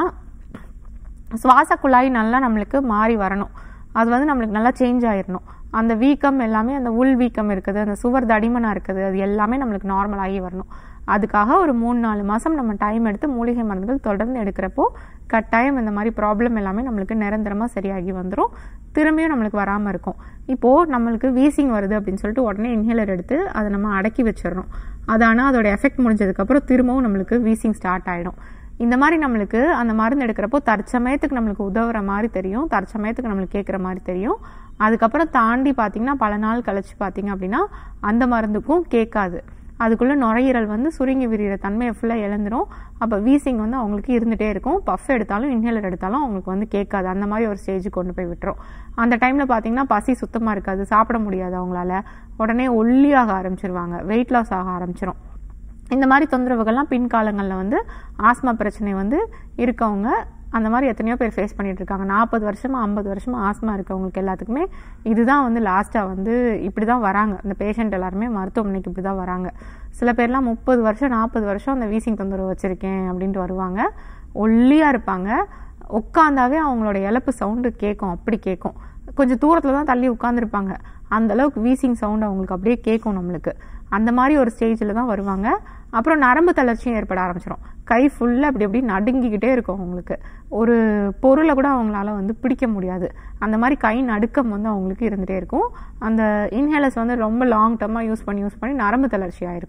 சுவாச குழாய் நல்லா நம்மளுக்கு மாறி வரணும் அது வந்து நம்மளுக்கு நல்லா சேஞ்ச் ஆயிடணும் அந்த வீக்கம் எல்லாமே அந்த உள் வீக்கம் இருக்குது அந்த சுவர் தடிமனாக இருக்குது அது எல்லாமே நம்மளுக்கு நார்மல் ஆகி வரணும் அதுக்காக ஒரு மூணு நாலு மாதம் நம்ம டைம் எடுத்து மூலிகை மருந்துகள் தொடர்ந்து எடுக்கிறப்போ கட்டாயம் இந்த மாதிரி ப்ராப்ளம் எல்லாமே நம்மளுக்கு நிரந்தரமாக சரியாகி வந்துடும் திரும்பியும் நம்மளுக்கு வராமல் இருக்கும் இப்போது நம்மளுக்கு வீசிங் வருது அப்படின்னு சொல்லிட்டு உடனே இன்ஹேலர் எடுத்து அதை நம்ம அடக்கி வச்சிடணும் அது ஆனால் அதோட எஃபெக்ட் முடிஞ்சதுக்கப்புறம் திரும்பவும் நம்மளுக்கு வீசிங் ஸ்டார்ட் ஆகிடும் இந்த மாதிரி நம்மளுக்கு அந்த மருந்து எடுக்கிறப்போ தற்சமயத்துக்கு நம்மளுக்கு உதவுற மாதிரி தெரியும் தற்சமயத்துக்கு நம்மளுக்கு கேட்குற மாதிரி தெரியும் அதுக்கப்புறம் தாண்டி பார்த்தீங்கன்னா பல நாள் கழிச்சு பார்த்தீங்க அப்படின்னா அந்த மருந்துக்கும் கேட்காது அதுக்குள்ளே நுரையீரல் வந்து சுருங்கி விரிகிற தன்மையை ஃபுல்லாக இழந்துரும் அப்போ வீசிங் வந்து அவங்களுக்கு இருந்துகிட்டே இருக்கும் பஃப் எடுத்தாலும் இன்ஹேலர் எடுத்தாலும் அவங்களுக்கு வந்து கேட்காது அந்த மாதிரி ஒரு ஸ்டேஜுக்கு கொண்டு போய் விட்டுரும் அந்த டைமில் பார்த்தீங்கன்னா பசி சுத்தமாக இருக்காது சாப்பிட முடியாது அவங்களால உடனே ஒல்லியாக ஆரம்பிச்சிருவாங்க வெயிட் லாஸ் ஆக ஆரம்பிச்சிரும் இந்த மாதிரி தொந்தரவுகள்லாம் பின்காலங்களில் வந்து ஆஸ்மா பிரச்சனை வந்து இருக்கவங்க அந்த மாதிரி எத்தனையோ பேர் ஃபேஸ் பண்ணிட்டு இருக்காங்க நாற்பது வருஷமா ஐம்பது வருஷமா ஆஸ்மா இருக்கவங்களுக்கு எல்லாத்துக்குமே இதுதான் வந்து லாஸ்ட்டாக வந்து இப்படி தான் வராங்க இந்த பேஷண்ட் எல்லாருமே மருத்துவமனைக்கு இப்படி தான் வராங்க சில பேர்லாம் முப்பது வருஷம் நாற்பது வருஷம் அந்த வீசிங் தொந்தரவு வச்சுருக்கேன் அப்படின்ட்டு வருவாங்க ஒல்லியாக இருப்பாங்க உட்காந்தாவே அவங்களோட இழப்பு சவுண்டு கேட்கும் அப்படி கேட்கும் கொஞ்சம் தூரத்தில் தான் தள்ளி உட்காந்துருப்பாங்க அந்த அளவுக்கு வீசிங் சவுண்ட் அவங்களுக்கு அப்படியே கேட்கும் நம்மளுக்கு அந்த மாதிரி ஒரு ஸ்டேஜில் தான் வருவாங்க அப்புறம் நரம்பு தளர்ச்சியும் ஏற்பட ஆரம்பிச்சிடும் கை ஃபுல்லாக அப்படி அப்படி நடுங்கிக்கிட்டே இருக்கும் அவங்களுக்கு ஒரு பொருளை கூட அவங்களால வந்து பிடிக்க முடியாது அந்த மாதிரி கை நடுக்கம் வந்து அவங்களுக்கு இருந்துகிட்டே இருக்கும் அந்த இன்ஹேலர்ஸ் வந்து ரொம்ப லாங் டர்மாக யூஸ் பண்ணி யூஸ் பண்ணி நரம்பு தளர்ச்சி ஆயிருக்கும்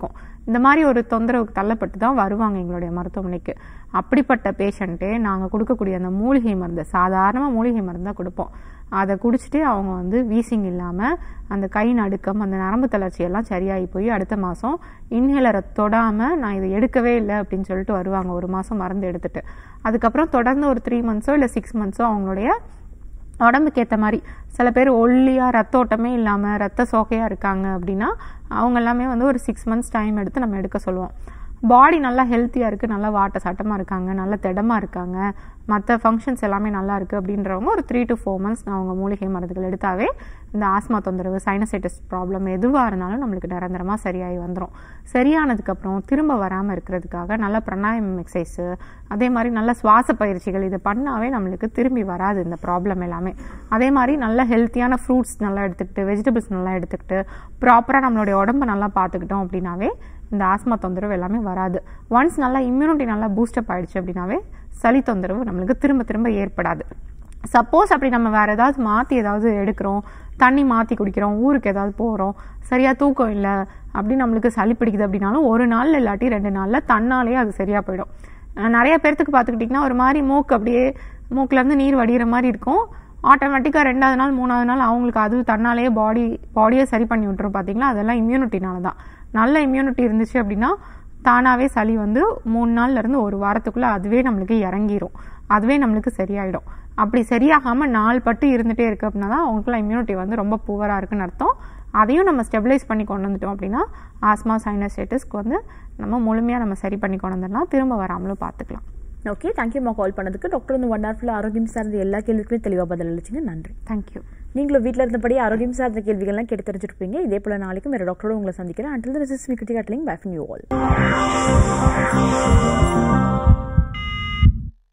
இந்த மாதிரி ஒரு தொந்தரவுக்கு தள்ளப்பட்டு தான் வருவாங்க எங்களுடைய மருத்துவமனைக்கு அப்படிப்பட்ட பேஷண்ட்டே நாங்கள் கொடுக்கக்கூடிய அந்த மூலிகை மருந்து சாதாரணமாக மூலிகை மருந்து தான் கொடுப்போம் அதை குடிச்சிட்டு அவங்க வந்து வீசிங் இல்லாமல் அந்த கை நடுக்கம் அந்த நரம்பு தளர்ச்சி எல்லாம் சரியாகி போய் அடுத்த மாதம் இன்ஹேலரை தொடாமல் நான் இதை எடுக்கவே இல்லை அப்படின்னு சொல்லிட்டு வருவாங்க ஒரு மாதம் மருந்து எடுத்துட்டு அதுக்கப்புறம் தொடர்ந்து ஒரு த்ரீ மந்த்ஸோ இல்லை சிக்ஸ் மந்த்ஸோ அவங்களுடைய உடம்புக்கு ஏற்ற மாதிரி சில பேர் ஒல்லியாக ரத்த ஓட்டமே இல்லாமல் ரத்த சோகையாக இருக்காங்க அப்படின்னா அவங்க எல்லாமே வந்து ஒரு சிக்ஸ் மந்த்ஸ் டைம் எடுத்து நம்ம எடுக்க சொல்லுவோம் பாடி நல்லா ஹெல்த்தியாக இருக்குது நல்லா வாட்ட சட்டமாக இருக்காங்க நல்ல திடமாக இருக்காங்க மற்ற ஃபங்க்ஷன்ஸ் எல்லாமே நல்லா இருக்குது அப்படின்றவங்க ஒரு த்ரீ டு ஃபோர் மந்த்ஸ் அவங்க மூலிகை மருந்துகள் எடுத்தாவே இந்த ஆஸ்மா தொந்தரவு சைனசைட்டிஸ் ப்ராப்ளம் எதுவாக இருந்தாலும் நம்மளுக்கு நிரந்தரமாக சரியாகி வந்துடும் சரியானதுக்கப்புறம் திரும்ப வராமல் இருக்கிறதுக்காக நல்ல பிராணாயம் எக்ஸசைஸு அதே மாதிரி நல்ல சுவாச பயிற்சிகள் இது பண்ணாவே நம்மளுக்கு திரும்பி வராது இந்த ப்ராப்ளம் எல்லாமே அதே மாதிரி நல்ல ஹெல்த்தியான ஃப்ரூட்ஸ் நல்லா எடுத்துக்கிட்டு வெஜிடபிள்ஸ் நல்லா எடுத்துக்கிட்டு ப்ராப்பராக நம்மளுடைய உடம்ப நல்லா பார்த்துக்கிட்டோம் அப்படின்னாவே இந்த ஆஸ்மா தொந்தரவு எல்லாமே வராது ஒன்ஸ் நல்லா இம்யூனிட்டி நல்லா பூஸ்டப் ஆயிடுச்சு அப்படின்னாவே சளி தொந்தரவு நம்மளுக்கு திரும்ப திரும்ப ஏற்படாது சப்போஸ் அப்படி நம்ம வேற ஏதாவது மாற்றி ஏதாவது எடுக்கிறோம் தண்ணி மாற்றி குடிக்கிறோம் ஊருக்கு ஏதாவது போகிறோம் சரியாக தூக்கம் இல்லை அப்படி நம்மளுக்கு சளி பிடிக்குது அப்படின்னாலும் ஒரு நாள் இல்லாட்டி ரெண்டு நாளில் தன்னாலே அது சரியாக போயிடும் அஹ் நிறைய பேர்த்துக்கு பார்த்துக்கிட்டிங்கன்னா ஒரு மாதிரி மூக்கு அப்படியே மூக்குலேருந்து நீர் வடிகிற மாதிரி இருக்கும் ஆட்டோமேட்டிக்காக ரெண்டாவது நாள் மூணாவது நாள் அவங்களுக்கு அது தன்னாலேயே பாடி பாடியை சரி பண்ணி விட்டுரும் பார்த்தீங்களா அதெல்லாம் இம்யூனிட்டினால தான் நல்ல இம்யூனிட்டி இருந்துச்சு அப்படின்னா தானாகவே சளி வந்து மூணு நாள்ல இருந்து ஒரு வாரத்துக்குள்ளே அதுவே நம்மளுக்கு இறங்கிரும் அதுவே நம்மளுக்கு சரியாயிடும் அப்படி சரியாகாமல் நாள் பட்டு இருந்துகிட்டே இருக்கு அப்படின்னா தான் அவங்களுக்குலாம் இம்யூனிட்டி வந்து ரொம்ப புவராக இருக்குன்னு அர்த்தம் அதையும் நம்ம ஸ்டெபிலைஸ் பண்ணி கொண்டு வந்துட்டோம் அப்படின்னா ஆஸ்மா சைனசைட்டிஸ்க்கு வந்து நம்ம முழுமையாக நம்ம சரி பண்ணி கொண்டு வந்துடலாம் திரும்ப வராமலும் பார்த்துக்கலாம் ஓகே தேங்க்யூம்மா கால் பண்ணதுக்கு டாக்டர் வந்து ஒன் ஹவர்ல ஆரோக்கியம் சார்ந்த எல்லா கேள்விக்குமே தெளிவாக பதில் அளிச்சிங்க நன்றி தேங்க்யூ நீங்களும் வீட்டில் இருந்தபடி ஆரோக்கியம் சார்ந்த கேள்விகள்லாம் கேட்டு தெரிஞ்சிருப்பீங்க இதே போல நாளைக்கும் வேறு டாக்டரோட உங்களை சந்திக்கிறேன் until this is me Krithika telling bye from you all